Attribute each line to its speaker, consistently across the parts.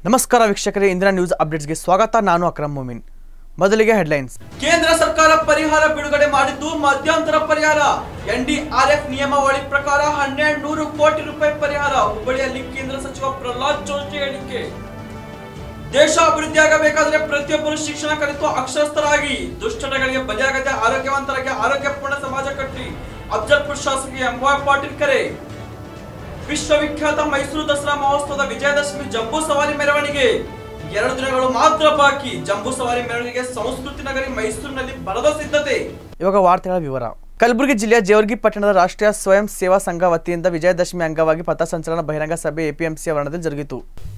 Speaker 1: ನಮಸ್ಕಾರ ವೀಕ್ಷಕರೇ ಇಂದಿನ ನ್ಯೂಸ್ ಅಪ್ಡೇಟ್ಸ್ಗೆ ಸ್ವಾಗತ ನಾನು ಅಕ್ರಮ್ ಮೊಮಿನ್ ಮೊದಲಿಗೆ ಹೆಡ್ಲೈನ್ಸ್
Speaker 2: ಕೇಂದ್ರ ಸರ್ಕಾರ ಪರಿಹಾರ ಬಿಡುಗಡೆ ಮಾಡಿದ್ದು ಮಧ್ಯಂತರ ಪರಿಹಾರ ಎನ್ಡಿಆರ್ಎಫ್ ನಿಯಮಾವಳಿ ಪ್ರಕಾರ ಹನ್ನೆರಡು ನೂರು ಕೋಟಿ ರೂಪಾಯಿ ಪರಿಹಾರ ಹುಬ್ಬಳ್ಳಿಯಲ್ಲಿ ಕೇಂದ್ರ ಸಚಿವ ಪ್ರಹ್ಲಾದ್ ಜೋಶಿ ಹೇಳಿಕೆ ದೇಶ ಅಭಿವೃದ್ಧಿಯಾಗಬೇಕಾದ್ರೆ ಪ್ರತಿಯೊಬ್ಬರು ಶಿಕ್ಷಣ ಕಲಿತು ಅಕ್ಷರಸ್ಥರಾಗಿ ದುಶ್ಚಟಗಳಿಗೆ ಬಲಿಯಾಗದೆ ಆರೋಗ್ಯವಂತರಾಗಿ ಆರೋಗ್ಯಪೂರ್ಣ ಸಮಾಜ ಕಟ್ಟಿ ಅಫ್ಜಲ್ಪುರ್ ಶಾಸಕ ಎಂವಾಯ್ ಪಾಟೀಲ್ ಕರೆ ವಿಶ್ವವಿಖ್ಯಾತ ಮೈಸೂರು ದಸರಾ ಮಹೋತ್ಸವದ ವಿಜಯದಶಮಿ ಜಂಬೂ ಸವಾರಿ ಮೆರವಣಿಗೆ ಎರಡು ದಿನಗಳು ಮಾತ್ರ ಬಾಕಿ ಜಂಬೂ ಸವಾರಿ ಮೆರವಣಿಗೆ ಸಂಸ್ಕೃತಿ ನಗರಿ ಮೈಸೂರಿನಲ್ಲಿ ಬರದ ಸಿದ್ಧತೆ
Speaker 1: ಇವಾಗ ವಾರ್ತೆಗಳ ವಿವರ ಕಲಬುರಗಿ ಜಿಲ್ಲೆಯ ಜೇವರ್ಗಿ ಪಟ್ಟಣದ ರಾಷ್ಟ್ರೀಯ ಸ್ವಯಂ ಸೇವಾ ಸಂಘ ವತಿಯಿಂದ ವಿಜಯದಶಮಿ ಅಂಗವಾಗಿ ಪಥಸಂಚಲನ ಬಹಿರಂಗ ಸಭೆ ಎಪಿಎಂಸಿ ಆವರಣದಲ್ಲಿ ಜರುಗಿತು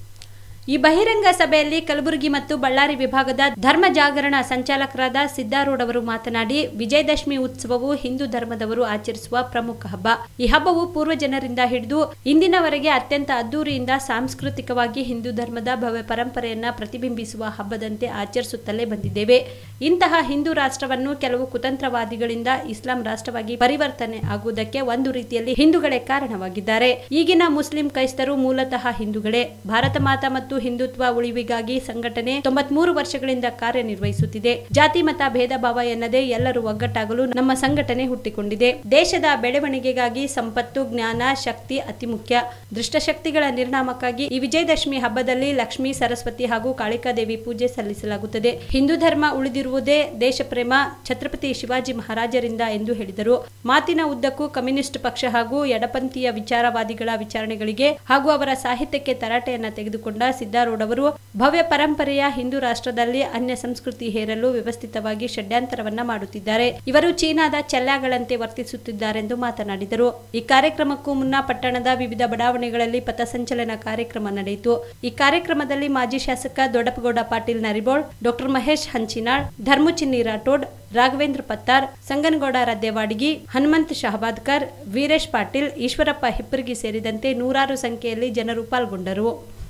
Speaker 3: ಈ ಬಹಿರಂಗ ಸಭೆಯಲ್ಲಿ ಕಲಬುರಗಿ ಮತ್ತು ಬಳ್ಳಾರಿ ವಿಭಾಗದ ಧರ್ಮ ಜಾಗರಣ ಸಂಚಾಲಕರಾದ ಸಿದ್ದಾರೂಢ್ ಅವರು ಮಾತನಾಡಿ ವಿಜಯದಶಮಿ ಉತ್ಸವವು ಹಿಂದೂ ಧರ್ಮದವರು ಆಚರಿಸುವ ಪ್ರಮುಖ ಹಬ್ಬ ಈ ಹಬ್ಬವು ಪೂರ್ವ ಜನರಿಂದ ಹಿಡಿದು ಇಂದಿನವರೆಗೆ ಅತ್ಯಂತ ಅದ್ದೂರಿಯಿಂದ ಸಾಂಸ್ಕೃತಿಕವಾಗಿ ಹಿಂದೂ ಧರ್ಮದ ಭವ್ಯ ಪರಂಪರೆಯನ್ನ ಪ್ರತಿಬಿಂಬಿಸುವ ಹಬ್ಬದಂತೆ ಆಚರಿಸುತ್ತಲೇ ಬಂದಿದ್ದೇವೆ ಇಂತಹ ಹಿಂದೂ ರಾಷ್ಟ್ರವನ್ನು ಕೆಲವು ಕುತಂತ್ರವಾದಿಗಳಿಂದ ಇಸ್ಲಾಂ ರಾಷ್ಟ್ರವಾಗಿ ಪರಿವರ್ತನೆ ಆಗುವುದಕ್ಕೆ ಒಂದು ರೀತಿಯಲ್ಲಿ ಹಿಂದೂಗಳೇ ಕಾರಣವಾಗಿದ್ದಾರೆ ಈಗಿನ ಮುಸ್ಲಿಂ ಕ್ರೈಸ್ತರು ಮೂಲತಃ ಹಿಂದೂಗಳೇ ಭಾರತ ಮಾತಾ ಮತ್ತು ಹಿಂದುತ್ವ ಉಳಿವಿಗಾಗಿ ಸಂಘಟನೆ ತೊಂಬತ್ಮೂರು ವರ್ಷಗಳಿಂದ ಕಾರ್ಯನಿರ್ವಹಿಸುತ್ತಿದೆ ಜಾತಿ ಮತ ಭೇದ ಭಾವ ಎನ್ನದೇ ಎಲ್ಲರೂ ಒಗ್ಗಟ್ಟಾಗಲು ನಮ್ಮ ಸಂಘಟನೆ ಹುಟ್ಟಿಕೊಂಡಿದೆ ದೇಶದ ಬೆಳವಣಿಗೆಗಾಗಿ ಸಂಪತ್ತು ಜ್ಞಾನ ಶಕ್ತಿ ಅತಿ ಮುಖ್ಯ ದುಷ್ಟಶಕ್ತಿಗಳ ನಿರ್ನಾಮಕ್ಕಾಗಿ ಈ ವಿಜಯದಶಮಿ ಹಬ್ಬದಲ್ಲಿ ಲಕ್ಷ್ಮೀ ಸರಸ್ವತಿ ಹಾಗೂ ಕಾಳಿಕಾದೇವಿ ಪೂಜೆ ಸಲ್ಲಿಸಲಾಗುತ್ತದೆ ಹಿಂದೂ ಧರ್ಮ ಉಳಿದಿರುವುದೇ ದೇಶ ಪ್ರೇಮ ಛತ್ರಪತಿ ಶಿವಾಜಿ ಮಹಾರಾಜರಿಂದ ಎಂದು ಹೇಳಿದರು ಮಾತಿನ ಉದ್ದಕ್ಕೂ ಕಮ್ಯುನಿಸ್ಟ್ ಪಕ್ಷ ಹಾಗೂ ಎಡಪಂಥೀಯ ವಿಚಾರವಾದಿಗಳ ವಿಚಾರಣೆಗಳಿಗೆ ಹಾಗೂ ಅವರ ಸಾಹಿತ್ಯಕ್ಕೆ ತರಾಟೆಯನ್ನ ತೆಗೆದುಕೊಂಡ ಸಿದ್ದಾರೂಢ್ ಅವರು ಭವ್ಯ ಪರಂಪರೆಯ ಹಿಂದೂ ರಾಷ್ಟ್ರದಲ್ಲಿ ಅನ್ಯ ಸಂಸ್ಕೃತಿ ಹೇರಲು ವ್ಯವಸ್ಥಿತವಾಗಿ ಷಡ್ಯಂತರವನ್ನ ಮಾಡುತ್ತಿದ್ದಾರೆ ಇವರು ಚೀನಾದ ಚೆಲ್ಲಾಗಳಂತೆ ವರ್ತಿಸುತ್ತಿದ್ದಾರೆಂದು ಮಾತನಾಡಿದರು ಈ ಕಾರ್ಯಕ್ರಮಕ್ಕೂ ಮುನ್ನ ಪಟ್ಟಣದ ವಿವಿಧ ಬಡಾವಣೆಗಳಲ್ಲಿ ಪಥಸಂಚಲನ ಕಾರ್ಯಕ್ರಮ ನಡೆಯಿತು ಈ ಕಾರ್ಯಕ್ರಮದಲ್ಲಿ ಮಾಜಿ ಶಾಸಕ ದೊಡ್ಡಪ್ಪಗೌಡ ಪಾಟೀಲ್ ನರಿಬೋಳ್ ಡಾಕ್ಟರ್ ಮಹೇಶ್ ಹಂಚಿನಾಳ್ ಧರ್ಮಚಿನ್ನಿ ರಾಠೋಡ್ ರಾಘವೇಂದ್ರ ಪತ್ತಾರ್ ಸಂಗನಗೌಡ ರದ್ದೇವಾಡಿಗಿ ಹನುಮಂತ್ ಶಹಬಾದ್ಕರ್ ವೀರೇಶ್ ಪಾಟೀಲ್ ಈಶ್ವರಪ್ಪ ಹಿಪ್ಪರ್ಗಿ ಸೇರಿದಂತೆ ನೂರಾರು ಸಂಖ್ಯೆಯಲ್ಲಿ ಜನರು ಪಾಲ್ಗೊಂಡರು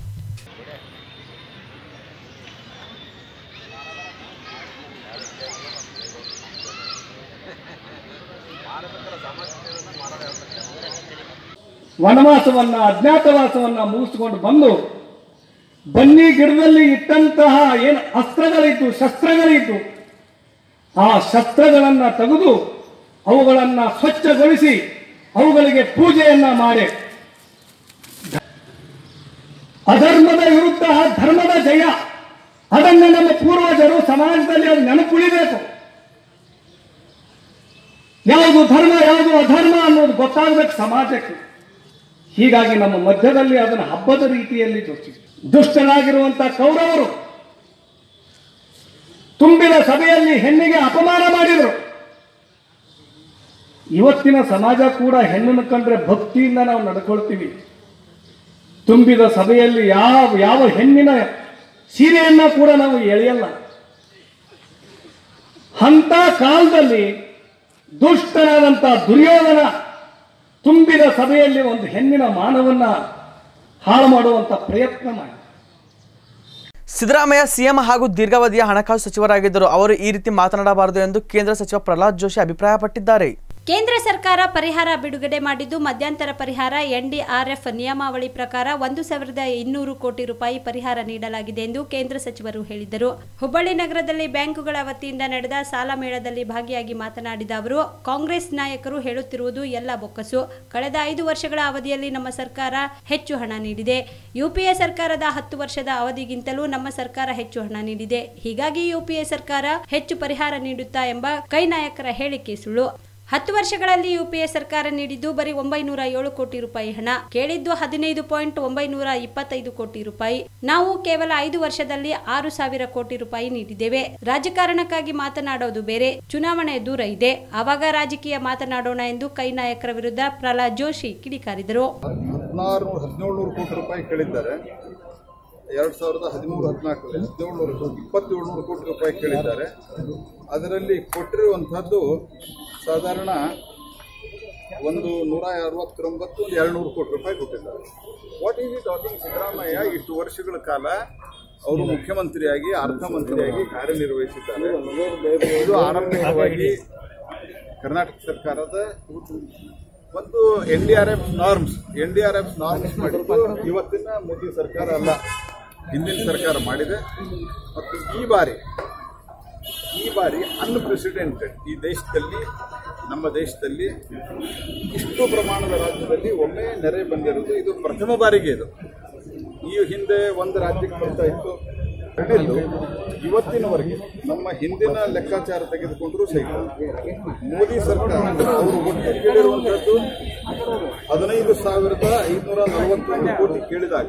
Speaker 4: ವನವಾಸವನ್ನ ಅಜ್ಞಾತವಾಸವನ್ನ ಮುಗಿಸಿಕೊಂಡು ಬಂದು ಬನ್ನಿ ಗಿಡದಲ್ಲಿ ಇಟ್ಟಂತಹ ಏನು ಅಸ್ತ್ರಗಳಿತ್ತು ಶಸ್ತ್ರಗಳಿತ್ತು ಆ ಶಸ್ತ್ರಗಳನ್ನ ತೆಗೆದು ಅವುಗಳನ್ನ ಸ್ವಚ್ಛಗೊಳಿಸಿ ಅವುಗಳಿಗೆ ಪೂಜೆಯನ್ನ ಮಾಡಿ ಅಧರ್ಮದ ವಿರುದ್ಧ ಧರ್ಮದ ಜಯ ಅದನ್ನು ನಮ್ಮ ಪೂರ್ವಜರು ಸಮಾಜದಲ್ಲಿ ಅದು ನೆನಪುಳಿಬೇಕು ಯಾವುದು ಧರ್ಮ ಯಾವುದು ಅಧರ್ಮ ಅನ್ನೋದು ಗೊತ್ತಾಗಬೇಕು ಸಮಾಜಕ್ಕೆ ಹೀಗಾಗಿ ನಮ್ಮ ಮಧ್ಯದಲ್ಲಿ ಅದನ್ನು ಹಬ್ಬದ ರೀತಿಯಲ್ಲಿ ತೋರಿಸಿ ದುಷ್ಟರಾಗಿರುವಂತ ಕೌರವರು ತುಂಬಿದ ಸಭೆಯಲ್ಲಿ ಹೆಣ್ಣಿಗೆ ಅಪಮಾನ ಮಾಡಿದರು ಇವತ್ತಿನ ಸಮಾಜ ಕೂಡ ಹೆಣ್ಣನ್ನು ಕಂಡ್ರೆ ಭಕ್ತಿಯಿಂದ ನಾವು ನಡ್ಕೊಳ್ತೀವಿ ತುಂಬಿದ ಸಭೆಯಲ್ಲಿ ಯಾವ ಯಾವ ಹೆಣ್ಣಿನ ಸೀರೆಯನ್ನ ಕೂಡ ನಾವು ಎಳೆಯಲ್ಲ ಅಂತ ಕಾಲದಲ್ಲಿ ದುಷ್ಟನಾದಂಥ ದುರ್ಯೋಧನ ತುಂಬಿದ ಸಭೆಯಲ್ಲಿ ಒಂದು ಹೆಣ್ಣಿನ ಮಾನವನ್ನ ಹಾಳು ಮಾಡುವಂತ ಪ್ರಯತ್ನ ಮಾಡಿ
Speaker 1: ಸಿದ್ದರಾಮಯ್ಯ ಸಿಎಂ ಹಾಗೂ ದೀರ್ಘಾವಧಿಯ ಹಣಕಾಸು ಸಚಿವರಾಗಿದ್ದರು ಅವರು ಈ ರೀತಿ ಮಾತನಾಡಬಾರದು ಎಂದು ಕೇಂದ್ರ ಸಚಿವ ಪ್ರಹ್ಲಾದ್ ಜೋಶಿ ಅಭಿಪ್ರಾಯಪಟ್ಟಿದ್ದಾರೆ
Speaker 3: ಕೇಂದ್ರ ಸರ್ಕಾರ ಪರಿಹಾರ ಬಿಡುಗಡೆ ಮಾಡಿದ್ದು ಮಧ್ಯಂತರ ಪರಿಹಾರ ಎನ್ಡಿಆರ್ಎಫ್ ನಿಯಮಾವಳಿ ಪ್ರಕಾರ ಒಂದು ಸಾವಿರದ ಇನ್ನೂರು ಕೋಟಿ ರೂಪಾಯಿ ಪರಿಹಾರ ನೀಡಲಾಗಿದೆ ಎಂದು ಕೇಂದ್ರ ಸಚಿವರು ಹೇಳಿದರು ಹುಬ್ಬಳ್ಳಿ ನಗರದಲ್ಲಿ ಬ್ಯಾಂಕುಗಳ ವತಿಯಿಂದ ನಡೆದ ಸಾಲ ಮೇಳದಲ್ಲಿ ಭಾಗಿಯಾಗಿ ಮಾತನಾಡಿದ ಅವರು ಕಾಂಗ್ರೆಸ್ ನಾಯಕರು ಹೇಳುತ್ತಿರುವುದು ಎಲ್ಲ ಬೊಕ್ಕಸು ಕಳೆದ ಐದು ವರ್ಷಗಳ ಅವಧಿಯಲ್ಲಿ ನಮ್ಮ ಸರ್ಕಾರ ಹೆಚ್ಚು ಹಣ ನೀಡಿದೆ ಯುಪಿಎ ಸರ್ಕಾರದ ಹತ್ತು ವರ್ಷದ ಅವಧಿಗಿಂತಲೂ ನಮ್ಮ ಸರ್ಕಾರ ಹೆಚ್ಚು ಹಣ ನೀಡಿದೆ ಹೀಗಾಗಿ ಯುಪಿಎ ಸರ್ಕಾರ ಹೆಚ್ಚು ಪರಿಹಾರ ನೀಡುತ್ತಾ ಎಂಬ ಕೈ ನಾಯಕರ ಹೇಳಿಕೆ ಸುಳ್ಳು ಹತ್ತು ವರ್ಷಗಳಲ್ಲಿ ಯುಪಿಎ ಸರ್ಕಾರ ನೀಡಿದ್ದು ಬರೀ ಒಂಬೈನೂರ ಏಳು ಕೋಟಿ ರೂಪಾಯಿ ಹಣ ಕೇಳಿದ್ದು ಹದಿನೈದು ಪಾಯಿಂಟ್ ಒಂಬೈನೂರ ಇಪ್ಪತ್ತೈದು ಕೋಟಿ ರೂಪಾಯಿ ನಾವು ಕೇವಲ ಐದು ವರ್ಷದಲ್ಲಿ ಆರು ಸಾವಿರ ಕೋಟಿ ರೂಪಾಯಿ ನೀಡಿದ್ದೇವೆ ರಾಜಕಾರಣಕ್ಕಾಗಿ ಮಾತನಾಡೋದು ಬೇರೆ ಚುನಾವಣೆ ದೂರ ಇದೆ ಆವಾಗ ರಾಜಕೀಯ ಮಾತನಾಡೋಣ ಎಂದು ಕೈ ನಾಯಕರ ವಿರುದ್ಧ ಪ್ರಹ್ಲಾದ್ ಜೋಶಿ ಕಿಡಿಕಾರಿದರು
Speaker 5: ಹದಿನಾರು ಹದಿನೇಳು ನೂರು ಕೋಟಿ ರೂಪಾಯಿ ಕೇಳಿದ್ದಾರೆ ಎರಡು ಸಾವಿರದ ಹದಿಮೂರು ಹದಿನಾಲ್ಕರಲ್ಲಿ ಹದಿನೇಳು ನೂರು ಇಪ್ಪತ್ತೇಳು ನೂರು ಕೋಟಿ ರೂಪಾಯಿ ಕೇಳಿದ್ದಾರೆ ಅದರಲ್ಲಿ ಕೊಟ್ಟಿರುವಂಥದ್ದು ಸಾಧಾರಣ ಒಂದು ನೂರ ಅರವತ್ತೊಂಬತ್ತು ಒಂದು ಎರಡು ನೂರು ಕೋಟಿ ರೂಪಾಯಿ ಕೊಟ್ಟಿದ್ದಾರೆ what is it talking Siddaramaiah ಇಷ್ಟು ವರ್ಷಗಳ ಕಾಲ ಅವರು ಮುಖ್ಯಮಂತ್ರಿಯಾಗಿ ಅರ್ಥಮಂತ್ರಿಯಾಗಿ ಕಾರ್ಯನಿರ್ವಹಿಸಿದ್ದಾರೆ ಇದು ಆರಂಭಿಕವಾಗಿ ಕರ್ನಾಟಕ ಸರ್ಕಾರದ ಒಂದು N D R F norms N D R F norms ಮಾಡಿದ್ದು ಇವತ್ತಿನ ಮೋದಿ ಸರ್ಕಾರ ಅಲ್ಲ ಹಿಂದಿನ ಸರ್ಕಾರ ಮಾಡಿದೆ ಮತ್ತು ಈ ಬಾರಿ ಈ ಬಾರಿ ಅನ್ಪ್ರೆಸಿಡೆಂಟೆಡ್ ಈ ದೇಶದಲ್ಲಿ ನಮ್ಮ ದೇಶದಲ್ಲಿ ಇಷ್ಟು ಪ್ರಮಾಣದ ರಾಜ್ಯದಲ್ಲಿ ಒಮ್ಮೆ ನೆರೆ ಬಂದಿರೋದು ಇದು ಪ್ರಥಮ ಬಾರಿಗೆ ಇದು ಈ ಹಿಂದೆ ಒಂದು ರಾಜ್ಯಕ್ಕೆ ಬರ್ತಾ ಇತ್ತು ಎರಡನೇದು ಇವತ್ತಿನವರೆಗೆ ನಮ್ಮ ಹಿಂದಿನ ಲೆಕ್ಕಾಚಾರ ತೆಗೆದುಕೊಂಡ್ರೂ ಸಹಿತ ಮೋದಿ ಸರ್ಕಾರ ಅವರು ಒಟ್ಟು ಕೇಳಿರುವಂತಹದ್ದು ಹದಿನೈದು ಸಾವಿರದ ಐನೂರ ನಲವತ್ತೊಂದು ಕೋಟಿ ಕೇಳಿದಾಗ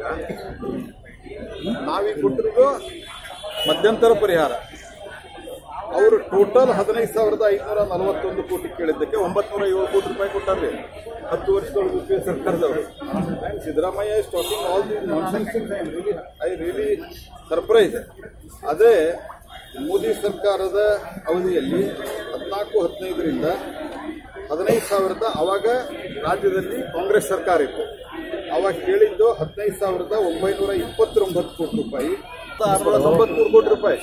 Speaker 5: ನಾವೀಗ ಕೊಟ್ಟಿರೋದು ಮಧ್ಯಂತರ ಪರಿಹಾರ ಅವರು ಟೋಟಲ್ ಹದಿನೈದು ಸಾವಿರದ ಐನೂರ ನಲವತ್ತೊಂದು ಕೋಟಿ ಕೇಳಿದ್ದಕ್ಕೆ ಒಂಬತ್ನೂರ ಏಳು ಕೋಟಿ ರೂಪಾಯಿ ಕೊಟ್ಟಾರೆ ಹತ್ತು ವರ್ಷದೊಳಗೆ ಯು ಪಿ ಎ ಸರ್ಕಾರದವರು and Siddaramaiah is talking all the nonsense I really surprise ಅದೇ ಮೋದಿ ಸರ್ಕಾರದ ಅವಧಿಯಲ್ಲಿ ಹದಿನಾಲ್ಕು ಹದಿನೈದರಿಂದ ಹದಿನೈದು ಸಾವಿರದ ಅವಾಗ ರಾಜ್ಯದಲ್ಲಿ ಕಾಂಗ್ರೆಸ್ ಸರ್ಕಾರ ಇತ್ತು ಅವಾಗ ಕೇಳಿದ್ದು ಹದಿನೈದು ಸಾವಿರದ ಒಂಬೈನೂರ ಇಪ್ಪತ್ತೊಂಬತ್ತು ಕೋಟಿ ರೂಪಾಯಿ ಆರುನೂರ ತೊಂಬತ್ಮೂರು ಕೋಟಿ ರೂಪಾಯಿ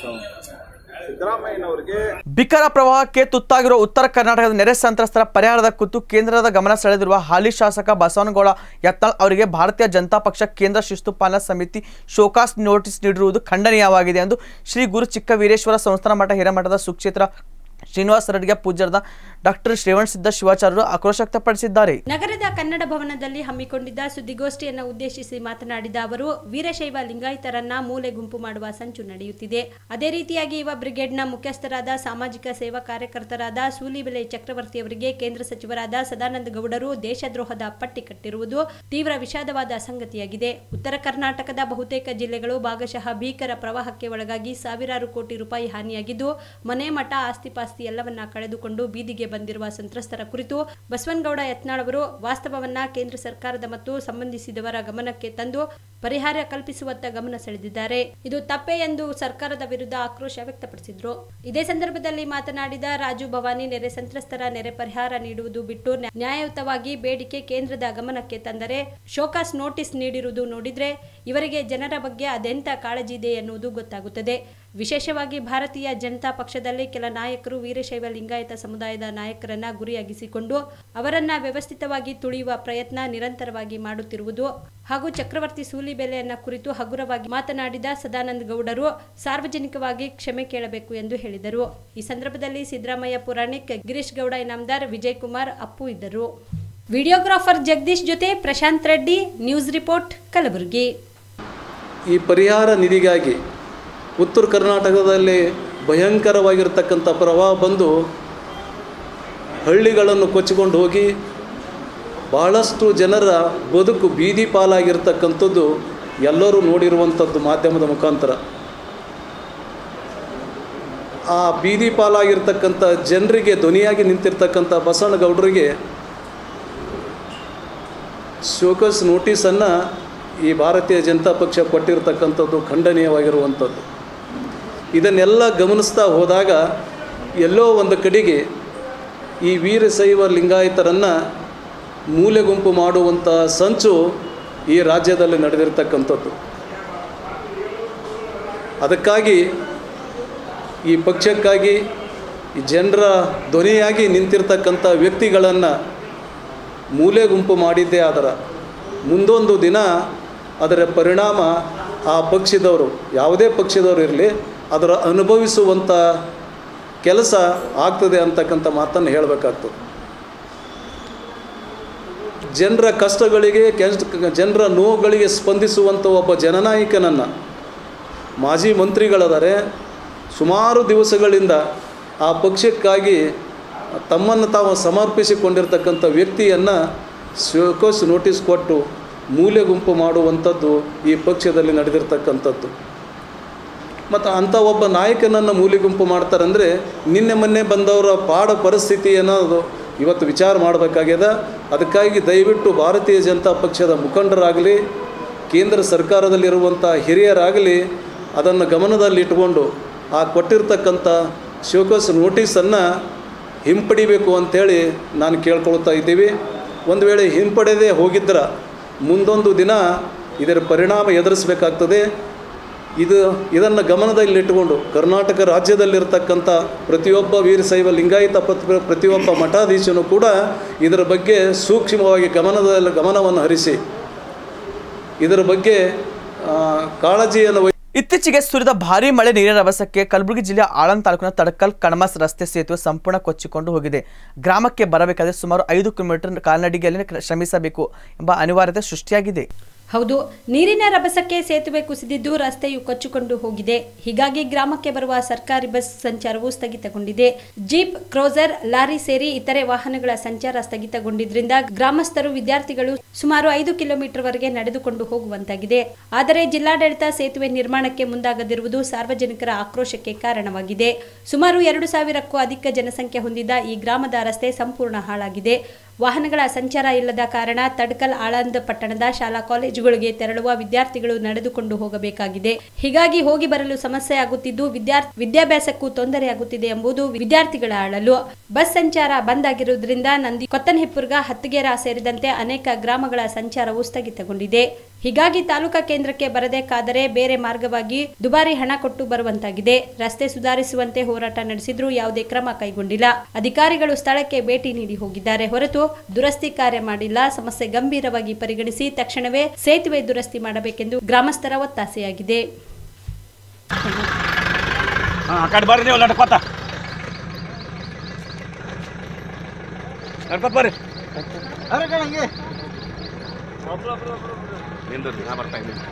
Speaker 5: ಸಿದ್ದರಾಮಯ್ಯನವರಿಗೆ
Speaker 1: ಬಿಕರ ಪ್ರವಾಹಕ್ಕೆ ತುತ್ತಾಗಿರುವ ಉತ್ತರ ಕರ್ನಾಟಕದ ನೆರೆ ಸಂತ್ರಸ್ತರ ಪರಿಹಾರದ ಕುರಿತು ಕೇಂದ್ರದ ಗಮನ ಸೆಳೆದಿರುವ ಹಾಲಿ ಶಾಸಕ ಬಸವನಗೌಡ ಯತ್ನಾಳ್ ಅವರಿಗೆ ಭಾರತೀಯ ಜನತಾ ಪಕ್ಷ ಕೇಂದ್ರ ಶಿಸ್ತು ಪಾಲನಾ ಸಮಿತಿ ಶೋಕಾಸ್ ನೋಟಿಸ್ ನೀಡಿರುವುದು ಖಂಡನೀಯವಾಗಿದೆ ಎಂದು ಶ್ರೀ ಗುರು ಚಿಕ್ಕವೀರೇಶ್ವರ ಸಂಸ್ಥಾನ ಮಠ ಹಿರೇಮಠದ ಸುಕ್ಷೇತ್ರ ಶ್ರೀನಿವಾಸ ರೆಡ್ಡಿಗೆ ಪೂಜ್ಯರಾದ ಡಾಕ್ಟರ್ ಶ್ರೇವಣ್ ಸಿದ್ಧ ಶಿವಾಚಾರ್ಯರು ಆಕ್ರೋಶ ವ್ಯಕ್ತಪಡಿಸಿದ್ದಾರೆ
Speaker 3: ನಗರದ ಕನ್ನಡ ಭವನದಲ್ಲಿ ಹಮ್ಮಿಕೊಂಡಿದ್ದ ಸುದ್ದಿಗೋಷ್ಠಿಯನ್ನು ಉದ್ದೇಶಿಸಿ ಮಾತನಾಡಿದ ಅವರು ವೀರಶೈವ ಲಿಂಗಾಯತರನ್ನ ಮೂಲೆ ಗುಂಪು ಮಾಡುವ ಸಂಚು ನಡೆಯುತ್ತಿದೆ ಅದೇ ರೀತಿಯಾಗಿ ಯುವ ಬ್ರಿಗೇಡ್ನ ಮುಖ್ಯಸ್ಥರಾದ ಸಾಮಾಜಿಕ ಸೇವಾ ಕಾರ್ಯಕರ್ತರಾದ ಸೂಲಿಬೆಲೆ ಚಕ್ರವರ್ತಿಯವರಿಗೆ ಕೇಂದ್ರ ಸಚಿವರಾದ ಸದಾನಂದ ಗೌಡರು ದೇಶದ್ರೋಹದ ಪಟ್ಟಿ ಕಟ್ಟಿರುವುದು ತೀವ್ರ ವಿಷಾದವಾದ ಸಂಗತಿಯಾಗಿದೆ ಉತ್ತರ ಕರ್ನಾಟಕದ ಬಹುತೇಕ ಜಿಲ್ಲೆಗಳು ಭಾಗಶಃ ಭೀಕರ ಪ್ರವಾಹಕ್ಕೆ ಒಳಗಾಗಿ ಸಾವಿರಾರು ಕೋಟಿ ರೂಪಾಯಿ ಹಾನಿಯಾಗಿದ್ದು ಮನೆ ಮಠ ಆಸ್ತಿಪಾಸ್ತಿ ಎಲ್ಲವನ್ನ ಕಳೆದುಕೊಂಡು ಬೀದಿಗೆ ಬಂದಿರುವ ಸಂತ್ರಸ್ತರ ಕುರಿತು ಬಸವನಗೌಡ ಯತ್ನಾಳ್ ಅವರು ವಾಸ್ತವವನ್ನ ಕೇಂದ್ರ ಸರ್ಕಾರದ ಮತ್ತು ಸಂಬಂಧಿಸಿದವರ ಗಮನಕ್ಕೆ ತಂದು ಪರಿಹಾರ ಕಲ್ಪಿಸುವತ್ತ ಗಮನ ಸೆಳೆದಿದ್ದಾರೆ ಇದು ತಪ್ಪೇ ಎಂದು ಸರ್ಕಾರದ ವಿರುದ್ಧ ಆಕ್ರೋಶ ವ್ಯಕ್ತಪಡಿಸಿದ್ರು ಇದೇ ಸಂದರ್ಭದಲ್ಲಿ ಮಾತನಾಡಿದ ರಾಜು ಭವಾನಿ ನೆರೆ ಸಂತ್ರಸ್ತರ ನೆರೆ ಪರಿಹಾರ ನೀಡುವುದು ಬಿಟ್ಟು ನ್ಯಾ- ನ್ಯಾಯಯುತವಾಗಿ ಬೇಡಿಕೆ ಕೇಂದ್ರದ ಗಮನಕ್ಕೆ ತಂದರೆ ಶೋಕಾಸ್ ನೋಟಿಸ್ ನೀಡಿರುವುದು ನೋಡಿದ್ರೆ ಇವರಿಗೆ ಜನರ ಬಗ್ಗೆ ಅದೆಂತ ಕಾಳಜಿ ಇದೆ ಎನ್ನುವುದು ಗೊತ್ತಾಗುತ್ತದೆ ವಿಶೇಷವಾಗಿ ಭಾರತೀಯ ಜನತಾ ಪಕ್ಷದಲ್ಲಿ ಕೆಲ ನಾಯಕರು ವೀರಶೈವ ಲಿಂಗಾಯತ ಸಮುದಾಯದ ನಾಯಕರನ್ನ ಗುರಿಯಾಗಿಸಿಕೊಂಡು ಅವರನ್ನ ವ್ಯವಸ್ಥಿತವಾಗಿ ತುಳಿಯುವ ಪ್ರಯತ್ನ ನಿರಂತರವಾಗಿ ಮಾಡುತ್ತಿರುವುದು ಹಾಗೂ ಚಕ್ರವರ್ತಿ ಸೂಲಿಬೆಲೆಯನ್ನ ಕುರಿತು ಹಗುರವಾಗಿ ಮಾತನಾಡಿದ ಸದಾನಂದ ಗೌಡರು ಸಾರ್ವಜನಿಕವಾಗಿ ಕ್ಷಮೆ ಕೇಳಬೇಕು ಎಂದು ಹೇಳಿದರು ಈ ಸಂದರ್ಭದಲ್ಲಿ ಸಿದ್ದರಾಮಯ್ಯ ಪುರಾಣಿಕ್ ಗಿರೀಶ್ ಗೌಡ ಇನಾಮದಾರ್ ವಿಜಯ್ ಕುಮಾರ್ ಅಪ್ಪು ಇದ್ದರು ವಿಡಿಯೋಗ್ರಾಫರ್ ಜಗದೀಶ್ ಜೊತೆ ಪ್ರಶಾಂತ್ ರೆಡ್ಡಿ ನ್ಯೂಸ್ ರಿಪೋರ್ಟ್ ಕಲಬುರಗಿ
Speaker 6: ಈ ಪರಿಹಾರ ನಿಧಿಗಾಗಿ ಉತ್ತರ ಕರ್ನಾಟಕದಲ್ಲಿ ಭಯಂಕರವಾಗಿರ್ತಕ್ಕಂಥ ಪ್ರವಾಹ ಬಂದು ಹಳ್ಳಿಗಳನ್ನು ಕೊಚ್ಚಿಕೊಂಡು ಹೋಗಿ ಬಹಳಷ್ಟು ಜನರ ಬದುಕು ಬೀದಿ ಪಾಲಾಗಿರ್ತಕ್ಕಂಥದ್ದು ಎಲ್ಲರೂ ನೋಡಿರುವಂಥದ್ದು ಮಾಧ್ಯಮದ ಮುಖಾಂತರ ಆ ಬೀದಿ ಪಾಲಾಗಿರ್ತಕ್ಕಂಥ ಜನರಿಗೆ ಧ್ವನಿಯಾಗಿ ನಿಂತಿರ್ತಕ್ಕಂಥ ಬಸವನಗೌಡರಿಗೆ ಶೋಕಸ್ ನೋಟಿಸನ್ನು ಈ ಭಾರತೀಯ ಜನತಾ ಪಕ್ಷ ಕೊಟ್ಟಿರ್ತಕ್ಕಂಥದ್ದು ಖಂಡನೀಯವಾಗಿರುವಂಥದ್ದು ಇದನ್ನೆಲ್ಲ ಗಮನಿಸ್ತಾ ಹೋದಾಗ ಎಲ್ಲೋ ಒಂದು ಕಡೆಗೆ ಈ ವೀರಶೈವ ಲಿಂಗಾಯತರನ್ನು ಮೂಲೆ ಗುಂಪು ಮಾಡುವಂಥ ಸಂಚು ಈ ರಾಜ್ಯದಲ್ಲಿ ನಡೆದಿರ್ತಕ್ಕಂಥದ್ದು ಅದಕ್ಕಾಗಿ ಈ ಪಕ್ಷಕ್ಕಾಗಿ ಈ ಜನರ ಧ್ವನಿಯಾಗಿ ನಿಂತಿರ್ತಕ್ಕಂಥ ವ್ಯಕ್ತಿಗಳನ್ನು ಮೂಲೆ ಗುಂಪು ಮಾಡಿದ್ದೇ ಆದರ ಮುಂದೊಂದು ದಿನ ಅದರ ಪರಿಣಾಮ ಆ ಪಕ್ಷದವರು ಯಾವುದೇ ಪಕ್ಷದವರು ಇರಲಿ ಅದರ ಅನುಭವಿಸುವಂಥ ಕೆಲಸ ಆಗ್ತದೆ ಅಂತಕ್ಕಂಥ ಮಾತನ್ನು ಹೇಳಬೇಕಾಗ್ತದೆ ಜನರ ಕಷ್ಟಗಳಿಗೆ ಕೆಸ್- ಜನರ ನೋವುಗಳಿಗೆ ಸ್ಪಂದಿಸುವಂಥ ಒಬ್ಬ ಜನನಾಯಕನನ್ನು ಮಾಜಿ ಮಂತ್ರಿಗಳದಾರೆ ಸುಮಾರು ದಿವಸಗಳಿಂದ ಆ ಪಕ್ಷಕ್ಕಾಗಿ ತಮ್ಮನ್ನು ತಾವು ಸಮರ್ಪಿಸಿಕೊಂಡಿರ್ತಕ್ಕಂಥ ವ್ಯಕ್ತಿಯನ್ನು ಶೋಕೋಸ್ ನೋಟಿಸ್ ಕೊಟ್ಟು ಮೂಲೆ ಗುಂಪು ಮಾಡುವಂಥದ್ದು ಈ ಪಕ್ಷದಲ್ಲಿ ನಡೆದಿರ್ತಕ್ಕಂಥದ್ದು ಮತ್ತು ಅಂಥ ಒಬ್ಬ ನಾಯಕನನ್ನು ಮೂಲೆ ಗುಂಪು ಮಾಡ್ತಾರಂದರೆ ನಿನ್ನೆ ಮೊನ್ನೆ ಬಂದವರ ಪಾಡ ಪರಿಸ್ಥಿತಿ ಅನ್ನೋದು ಇವತ್ತು ವಿಚಾರ ಮಾಡಬೇಕಾಗ್ಯದ ಅದಕ್ಕಾಗಿ ದಯವಿಟ್ಟು ಭಾರತೀಯ ಜನತಾ ಪಕ್ಷದ ಮುಖಂಡರಾಗಲಿ ಕೇಂದ್ರ ಸರ್ಕಾರದಲ್ಲಿರುವಂಥ ಹಿರಿಯರಾಗಲಿ ಅದನ್ನು ಗಮನದಲ್ಲಿಟ್ಟುಕೊಂಡು ಆ ಕೊಟ್ಟಿರ್ತಕ್ಕಂಥ ಶೋಕಸ್ ನೋಟಿಸನ್ನು ಹಿಂಪಡಿಬೇಕು ಅಂಥೇಳಿ ನಾನು ಕೇಳ್ಕೊಳ್ತಾ ಇದ್ದೀವಿ ಒಂದು ವೇಳೆ ಹಿಂಪಡೆದೇ ಹೋಗಿದ್ರೆ ಮುಂದೊಂದು ದಿನ ಇದರ ಪರಿಣಾಮ ಎದುರಿಸಬೇಕಾಗ್ತದೆ ಇದು ಇದನ್ನು ಗಮನದಲ್ಲಿಟ್ಟುಕೊಂಡು ಕರ್ನಾಟಕ ರಾಜ್ಯದಲ್ಲಿರ್ತಕ್ಕಂಥ ಪ್ರತಿಯೊಬ್ಬ ವೀರಶೈವ ಲಿಂಗಾಯತ ಪತ್ ಪ್ರತಿಯೊಬ್ಬ ಮಠಾಧೀಶನು ಕೂಡ ಇದರ ಬಗ್ಗೆ ಸೂಕ್ಷ್ಮವಾಗಿ ಗಮನದಲ್ಲಿ ಗಮನವನ್ನು ಹರಿಸಿ ಇದರ ಬಗ್ಗೆ ಆ, ಕಾಳಜಿಯನ್ನು ವಹಿ-
Speaker 1: ಇತ್ತೀಚೆಗೆ ಸುರಿದ ಭಾರೀ ಮಳೆ ನೀರಿನ ರಭಸಕ್ಕೆ ಕಲಬುರಗಿ ಜಿಲ್ಲೆಯ ಆಳಂದ್ ತಾಲೂಕಿನ ತಡಕಲ್ ಕಣಮಸ್ ರಸ್ತೆ ಸೇತುವೆ ಸಂಪೂರ್ಣ ಕೊಚ್ಚಿಕೊಂಡು ಹೋಗಿದೆ ಗ್ರಾಮಕ್ಕೆ ಬರಬೇಕಾದ್ರೆ ಸುಮಾರು ಐದು ಕಿಲೋಮೀಟರ್ ಕಾಲ್ನಡಿಗೆಯಲ್ಲಿ ಶ್ರಮಿಸಬೇಕು ಎಂಬ ಅನಿವಾರ್ಯತೆ ಸೃಷ್ಟಿಯಾಗಿದೆ
Speaker 3: ಹೌದು ನೀರಿನ ರಭಸಕ್ಕೆ ಸೇತುವೆ ಕುಸಿದಿದ್ದು ರಸ್ತೆಯು ಕೊಚ್ಚಿಕೊಂಡು ಹೋಗಿದೆ ಹೀಗಾಗಿ ಗ್ರಾಮಕ್ಕೆ ಬರುವ ಸರ್ಕಾರಿ ಬಸ್ ಸಂಚಾರವು ಸ್ಥಗಿತಗೊಂಡಿದೆ ಜೀಪ್ ಕ್ರೋಸರ್ ಲಾರಿ ಸೇರಿ ಇತರೆ ವಾಹನಗಳ ಸಂಚಾರ ಸ್ಥಗಿತಗೊಂಡಿದ್ರಿಂದ ಗ್ರಾಮಸ್ಥರು ವಿದ್ಯಾರ್ಥಿಗಳು ಸುಮಾರು ಐದು ಕಿಲೋಮೀಟರ್ ವರೆಗೆ ನಡೆದುಕೊಂಡು ಹೋಗುವಂತಾಗಿದೆ ಆದರೆ ಜಿಲ್ಲಾಡಳಿತ ಸೇತುವೆ ನಿರ್ಮಾಣಕ್ಕೆ ಮುಂದಾಗದಿರುವುದು ಸಾರ್ವಜನಿಕರ ಆಕ್ರೋಶಕ್ಕೆ ಕಾರಣವಾಗಿದೆ ಸುಮಾರು ಎರಡು ಸಾವಿರಕ್ಕೂ ಅಧಿಕ ಜನಸಂಖ್ಯೆ ಹೊಂದಿದ ಈ ಗ್ರಾಮದ ರಸ್ತೆ ಸಂಪೂರ್ಣ ಹಾಳಾಗಿದೆ ವಾಹನಗಳ ಸಂಚಾರ ಇಲ್ಲದ ಕಾರಣ ತಡ್ಕಲ್ ಆಳಂದ್ ಪಟ್ಟಣದ ಶಾಲಾ ಕಾಲೇಜುಗಳಿಗೆ ತೆರಳುವ ವಿದ್ಯಾರ್ಥಿಗಳು ನಡೆದುಕೊಂಡು ಹೋಗಬೇಕಾಗಿದೆ ಹೀಗಾಗಿ ಹೋಗಿ ಬರಲು ಸಮಸ್ಯೆ ಆಗುತ್ತಿದ್ದು ವಿದ್ಯಾರ್ಥಿ ವಿದ್ಯಾಭ್ಯಾಸಕ್ಕೂ ತೊಂದರೆಯಾಗುತ್ತಿದೆ ಎಂಬುದು ವಿದ್ಯಾರ್ಥಿಗಳ ಅಳಲು ಬಸ್ ಸಂಚಾರ ಬಂದ್ ಆಗಿರುವುದರಿಂದ ನಂದಿ ಕೊತ್ತನಹಿಪ್ಪುರ್ಗ ಹತ್ತಿಗೆರ ಸೇರಿದಂತೆ ಅನೇಕ ಗ್ರಾಮಗಳ ಸಂಚಾರವು ಸ್ಥಗಿತಗೊಂಡಿದೆ ಹೀಗಾಗಿ ತಾಲೂಕಾ ಕೇಂದ್ರಕ್ಕೆ ಬರಬೇಕಾದರೆ ಬೇರೆ ಮಾರ್ಗವಾಗಿ ದುಬಾರಿ ಹಣ ಕೊಟ್ಟು ಬರುವಂತಾಗಿದೆ ರಸ್ತೆ ಸುಧಾರಿಸುವಂತೆ ಹೋರಾಟ ನಡೆಸಿದ್ರೂ ಯಾವುದೇ ಕ್ರಮ ಕೈಗೊಂಡಿಲ್ಲ ಅಧಿಕಾರಿಗಳು ಸ್ಥಳಕ್ಕೆ ಭೇಟಿ ನೀಡಿ ಹೋಗಿದ್ದಾರೆ ಹೊರತು ದುರಸ್ತಿ ಕಾರ್ಯ ಮಾಡಿಲ್ಲ ಸಮಸ್ಯೆ ಗಂಭೀರವಾಗಿ ಪರಿಗಣಿಸಿ ತಕ್ಷಣವೇ ಸೇತುವೆ ದುರಸ್ತಿ ಮಾಡಬೇಕೆಂದು ಗ್ರಾಮಸ್ಥರ ಒತ್ತಾಸೆಯಾಗಿದೆ
Speaker 7: ಆ ಕಡೆ ಬರ್ರಿ ನೀವು ನಡ್ಕೋತ ನಡ್ಕೋತ ಬರ್ರಿ ನಿಂದ್ರಿ ನಾ ಬರ್ತಾ ಇದ್ದೀನಿ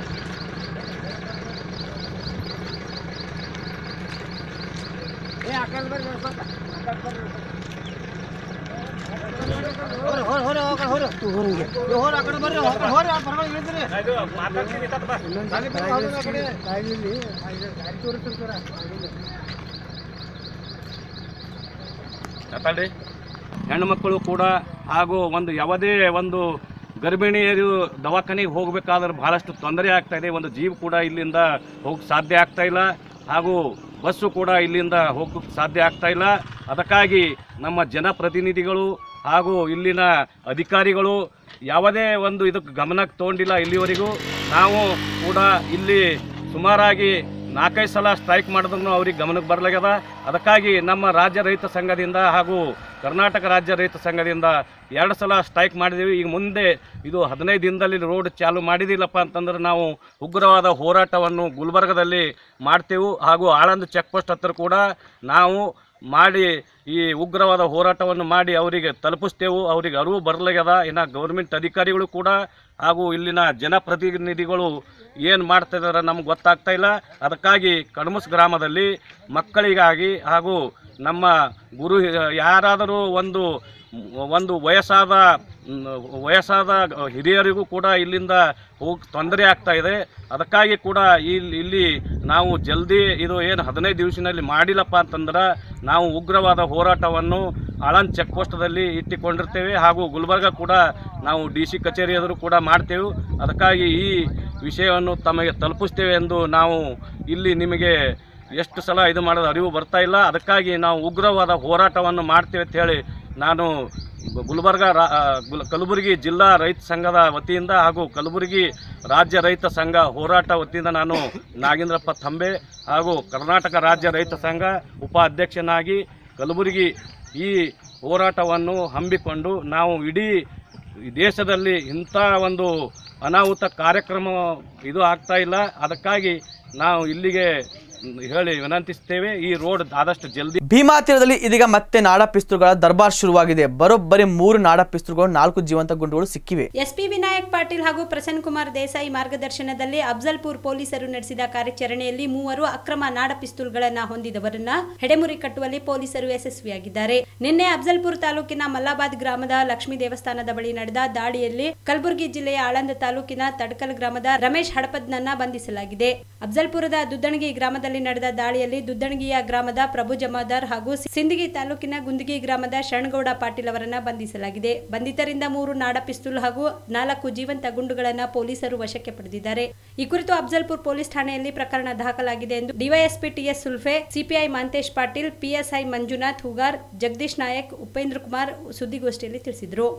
Speaker 7: ಮಾತಾಡ್ರಿ ಹೆಣ್ಣು ಮಕ್ಕಳು ಕೂಡ ಹಾಗೂ ಒಂದು ಯಾವುದೇ ಒಂದು ಗರ್ಭಿಣಿಯರು ದವಾಖಾನೆಗೆ ಹೋಗಬೇಕಾದ್ರೆ ಬಹಳಷ್ಟು ತೊಂದರೆ ಆಗ್ತಾ ಇದೆ ಒಂದು ಜೀವ ಕೂಡ ಇಲ್ಲಿಂದ ಹೋಗಕ್ಕೆ ಸಾಧ್ಯ ಆಗ್ತಾ ಇಲ್ಲ ಹಾಗೂ ಬಸ್ಸು ಕೂಡ ಇಲ್ಲಿಂದ ಹೋಗಕ್ಕೆ ಸಾಧ್ಯ ಆಗ್ತಾ ಇಲ್ಲ ಅದಕ್ಕಾಗಿ ನಮ್ಮ ಜನಪ್ರತಿನಿಧಿಗಳು ಹಾಗೂ ಇಲ್ಲಿನ ಅಧಿಕಾರಿಗಳು ಯಾವುದೇ ಒಂದು ಇದಕ್ಕೆ ಗಮನಕ್ಕೆ ತೊಗೊಂಡಿಲ್ಲ ಇಲ್ಲಿವರೆಗೂ ನಾವು ಕೂಡ ಇಲ್ಲಿ ಸುಮಾರಾಗಿ ನಾಲ್ಕೈದು ಸಲ ಸ್ಟ್ರೈಕ್ ಮಾಡಿದ್ರು ಅವ್ರಿಗೆ ಗಮನಕ್ಕೆ ಬರಲಾಗ್ಯದ ಅದಕ್ಕಾಗಿ ನಮ್ಮ ರಾಜ್ಯ ರೈತ ಸಂಘದಿಂದ ಹಾಗೂ ಕರ್ನಾಟಕ ರಾಜ್ಯ ರೈತ ಸಂಘದಿಂದ ಎರಡು ಸಲ ಸ್ಟ್ರೈಕ್ ಮಾಡಿದ್ದೀವಿ ಈಗ ಮುಂದೆ ಇದು ಹದಿನೈದು ದಿನದಲ್ಲಿ ರೋಡ್ ಚಾಲು ಮಾಡಿದಿಲ್ಲಪ್ಪ ಅಂತಂದ್ರೆ ನಾವು ಉಗ್ರವಾದ ಹೋರಾಟವನ್ನು ಗುಲ್ಬರ್ಗದಲ್ಲಿ ಮಾಡ್ತೇವೆ ಹಾಗೂ ಆಳಂದ ಚೆಕ್ ಪೋಸ್ಟ್ ಹತ್ತಿರ ಕೂಡ ನಾವು ಮಾಡಿ ಈ ಉಗ್ರವಾದ ಹೋರಾಟವನ್ನು ಮಾಡಿ ಅವರಿಗೆ ತಲುಪಿಸ್ತೇವೆ ಅವರಿಗೆ ಅರಿವು ಬರಲಾಗ್ಯದ ಇನ್ನು ಗೌರ್ಮೆಂಟ್ ಅಧಿಕಾರಿಗಳು ಕೂಡ ಹಾಗೂ ಇಲ್ಲಿನ ಜನಪ್ರತಿನಿಧಿಗಳು ಏನು ಮಾಡ್ತಾ ಇದ್ದಾರೆ ನಮ್ಗೆ ಗೊತ್ತಾಗ್ತಾ ಇಲ್ಲ ಅದಕ್ಕಾಗಿ ಕಣಮಸ್ ಗ್ರಾಮದಲ್ಲಿ ಮಕ್ಕಳಿಗಾಗಿ ಹಾಗೂ ನಮ್ಮ ಗುರು ಯಾರಾದರೂ ಒಂದು ಒಂದು ವಯಸ್ಸಾದ ಮ್, ವಯಸ್ಸಾದ ಹಿರಿಯರಿಗೂ ಕೂಡ ಇಲ್ಲಿಂದ ಹೋಗಿ ತೊಂದರೆ ಆಗ್ತಾ ಇದೆ ಅದಕ್ಕಾಗಿ ಕೂಡ ಇಲ್ಲಿ ಇಲ್ಲಿ ನಾವು ಜಲ್ದಿ ಇದು ಏನು ಹದಿನೈದು ದಿವಸದಲ್ಲಿ ಮಾಡಿಲ್ಲಪ್ಪ ಅಂತಂದ್ರೆ ನಾವು ಉಗ್ರವಾದ ಹೋರಾಟವನ್ನು ಆಳಂದ್ ಚೆಕ್ ಪೋಸ್ಟದಲ್ಲಿ ಇಟ್ಟುಕೊಂಡಿರ್ತೇವೆ ಹಾಗೂ ಗುಲ್ಬರ್ಗ ಕೂಡ ನಾವು ಡಿ ಸಿ ಕಚೇರಿ ಎದುರು ಕೂಡ ಮಾಡ್ತೇವೆ ಅದಕ್ಕಾಗಿ ಈ ವಿಷಯವನ್ನು ತಮಗೆ ತಲುಪಿಸ್ತೇವೆ ಎಂದು ನಾವು ಇಲ್ಲಿ ನಿಮಗೆ ಎಷ್ಟು ಸಲ ಇದು ಮಾಡೋದು ಅರಿವು ಬರ್ತಾ ಇಲ್ಲ ಅದಕ್ಕಾಗಿ ನಾವು ಉಗ್ರವಾದ ಹೋರಾಟವನ್ನು ಮಾಡ್ತೇವೆ ಅಂತ ಹೇಳಿ ನಾನು ಗುಲ್ಬರ್ಗ ರಾ ಆ, ಗುಲ್ ಕಲಬುರಗಿ ಜಿಲ್ಲಾ ರೈತ ಸಂಘದ ವತಿಯಿಂದ ಹಾಗೂ ಕಲಬುರಗಿ ರಾಜ್ಯ ರೈತ ಸಂಘ ಹೋರಾಟ ವತಿಯಿಂದ ನಾನು ನಾಗೇಂದ್ರಪ್ಪ ಥಂಬೆ ಹಾಗೂ ಕರ್ನಾಟಕ ರಾಜ್ಯ ರೈತ ಸಂಘ ಉಪಾಧ್ಯಕ್ಷನಾಗಿ ಕಲಬುರಗಿ ಈ ಹೋರಾಟವನ್ನು ಹಮ್ಮಿಕೊಂಡು ನಾವು ಇಡೀ ಈ ದೇಶದಲ್ಲಿ ಇಂಥ ಒಂದು ಅನಾಹುತ ಕಾರ್ಯಕ್ರಮ ಇದು ಆಗ್ತಾ ಇಲ್ಲ ಅದಕ್ಕಾಗಿ ನಾವು ಇಲ್ಲಿಗೆ ಹೇಳಿ ವಿನಂತಿಸ್ತೇವೆ ಈ ರೋಡ್ ಆದಷ್ಟು ಜಲ್ದಿ
Speaker 1: ಭೀಮಾ ತೀರದಲ್ಲಿ ಇದೀಗ ಮತ್ತೆ ನಾಡ ಪಿಸ್ತೂಲ್ಗಳ ದರ್ಬಾರ್ ಶುರುವಾಗಿದೆ ಬರೋಬ್ಬರಿ ಮೂರು ನಾಡ ಪಿಸ್ತೂಲ್ಗಳು ನಾಲ್ಕು ಜೀವಂತ ಗುಂಡುಗಳು ಸಿಕ್ಕಿವೆ
Speaker 3: ಎಸ್ಪಿ ವಿನಾಯಕ್ ಪಾಟೀಲ್ ಹಾಗೂ ಪ್ರಸನ್ನ ಕುಮಾರ್ ದೇಸಾಯಿ ಮಾರ್ಗದರ್ಶನದಲ್ಲಿ ಅಫ್ಜಲ್ಪುರ್ ಪೊಲೀಸರು ನಡೆಸಿದ ಕಾರ್ಯಾಚರಣೆಯಲ್ಲಿ ಮೂವರು ಅಕ್ರಮ ನಾಡ ಪಿಸ್ತೂಲ್ಗಳನ್ನ ಹೊಂದಿದವರನ್ನ ಹೆಡೆಮುರಿ ಕಟ್ಟುವಲ್ಲಿ ಪೊಲೀಸರು ಯಶಸ್ವಿಯಾಗಿದ್ದಾರೆ ನಿನ್ನೆ ಅಫ್ಜಲ್ಪುರ್ ತಾಲೂಕಿನ ಮಲ್ಲಾಬಾದ್ ಗ್ರಾಮದ ಲಕ್ಷ್ಮೀ ದೇವಸ್ಥಾನದ ಬಳಿ ನಡೆದ ದಾಳಿಯಲ್ಲಿ ಕಲಬುರಗಿ ಜಿಲ್ಲೆಯ ಆಳಂದ ತಾಲೂಕಿನ ತಡ್ಕಲ್ ಗ್ರಾಮದ ರಮೇಶ್ ಹಡಪದ್ನನ್ನ ಬಂಧಿಸಲಾಗಿದೆ ಅಫ್ಜಲ್ಪುರದ ದುದ್ದಣಗಿ ಗ್ರಾಮದಲ್ಲಿ ನಡೆದ ದಾಳಿಯಲ್ಲಿ ದುದ್ದಣಗಿಯ ಗ್ರಾಮದ ಪ್ರಭು ಜಮಾದಾರ್ ಹಾಗೂ ಸಿಂದಗಿ ತಾಲೂಕಿನ ಗುಂದಗಿ ಗ್ರಾಮದ ಶರಣಗೌಡ ಪಾಟೀಲ್ ಅವರನ್ನ ಬಂಧಿಸಲಾಗಿದೆ ಬಂಧಿತರಿಂದ ಮೂರು ನಾಡ ಪಿಸ್ತೂಲ್ ಹಾಗೂ ನಾಲ್ಕು ಜೀವಂತ ಗುಂಡುಗಳನ್ನ ಪೊಲೀಸರು ವಶಕ್ಕೆ ಪಡೆದಿದ್ದಾರೆ ಈ ಕುರಿತು ಅಫ್ಜಲ್ಪುರ್ ಪೊಲೀಸ್ ಠಾಣೆಯಲ್ಲಿ ಪ್ರಕರಣ ದಾಖಲಾಗಿದೆ ಎಂದು DYSP TS Sulphe CPI Manthesh Patil PSI Manjunath Hugar Jagadish Nayak Upendra Kumar ಸುದ್ದಿಗೋಷ್ಠಿಯಲ್ಲಿ ತಿಳಿಸಿದರು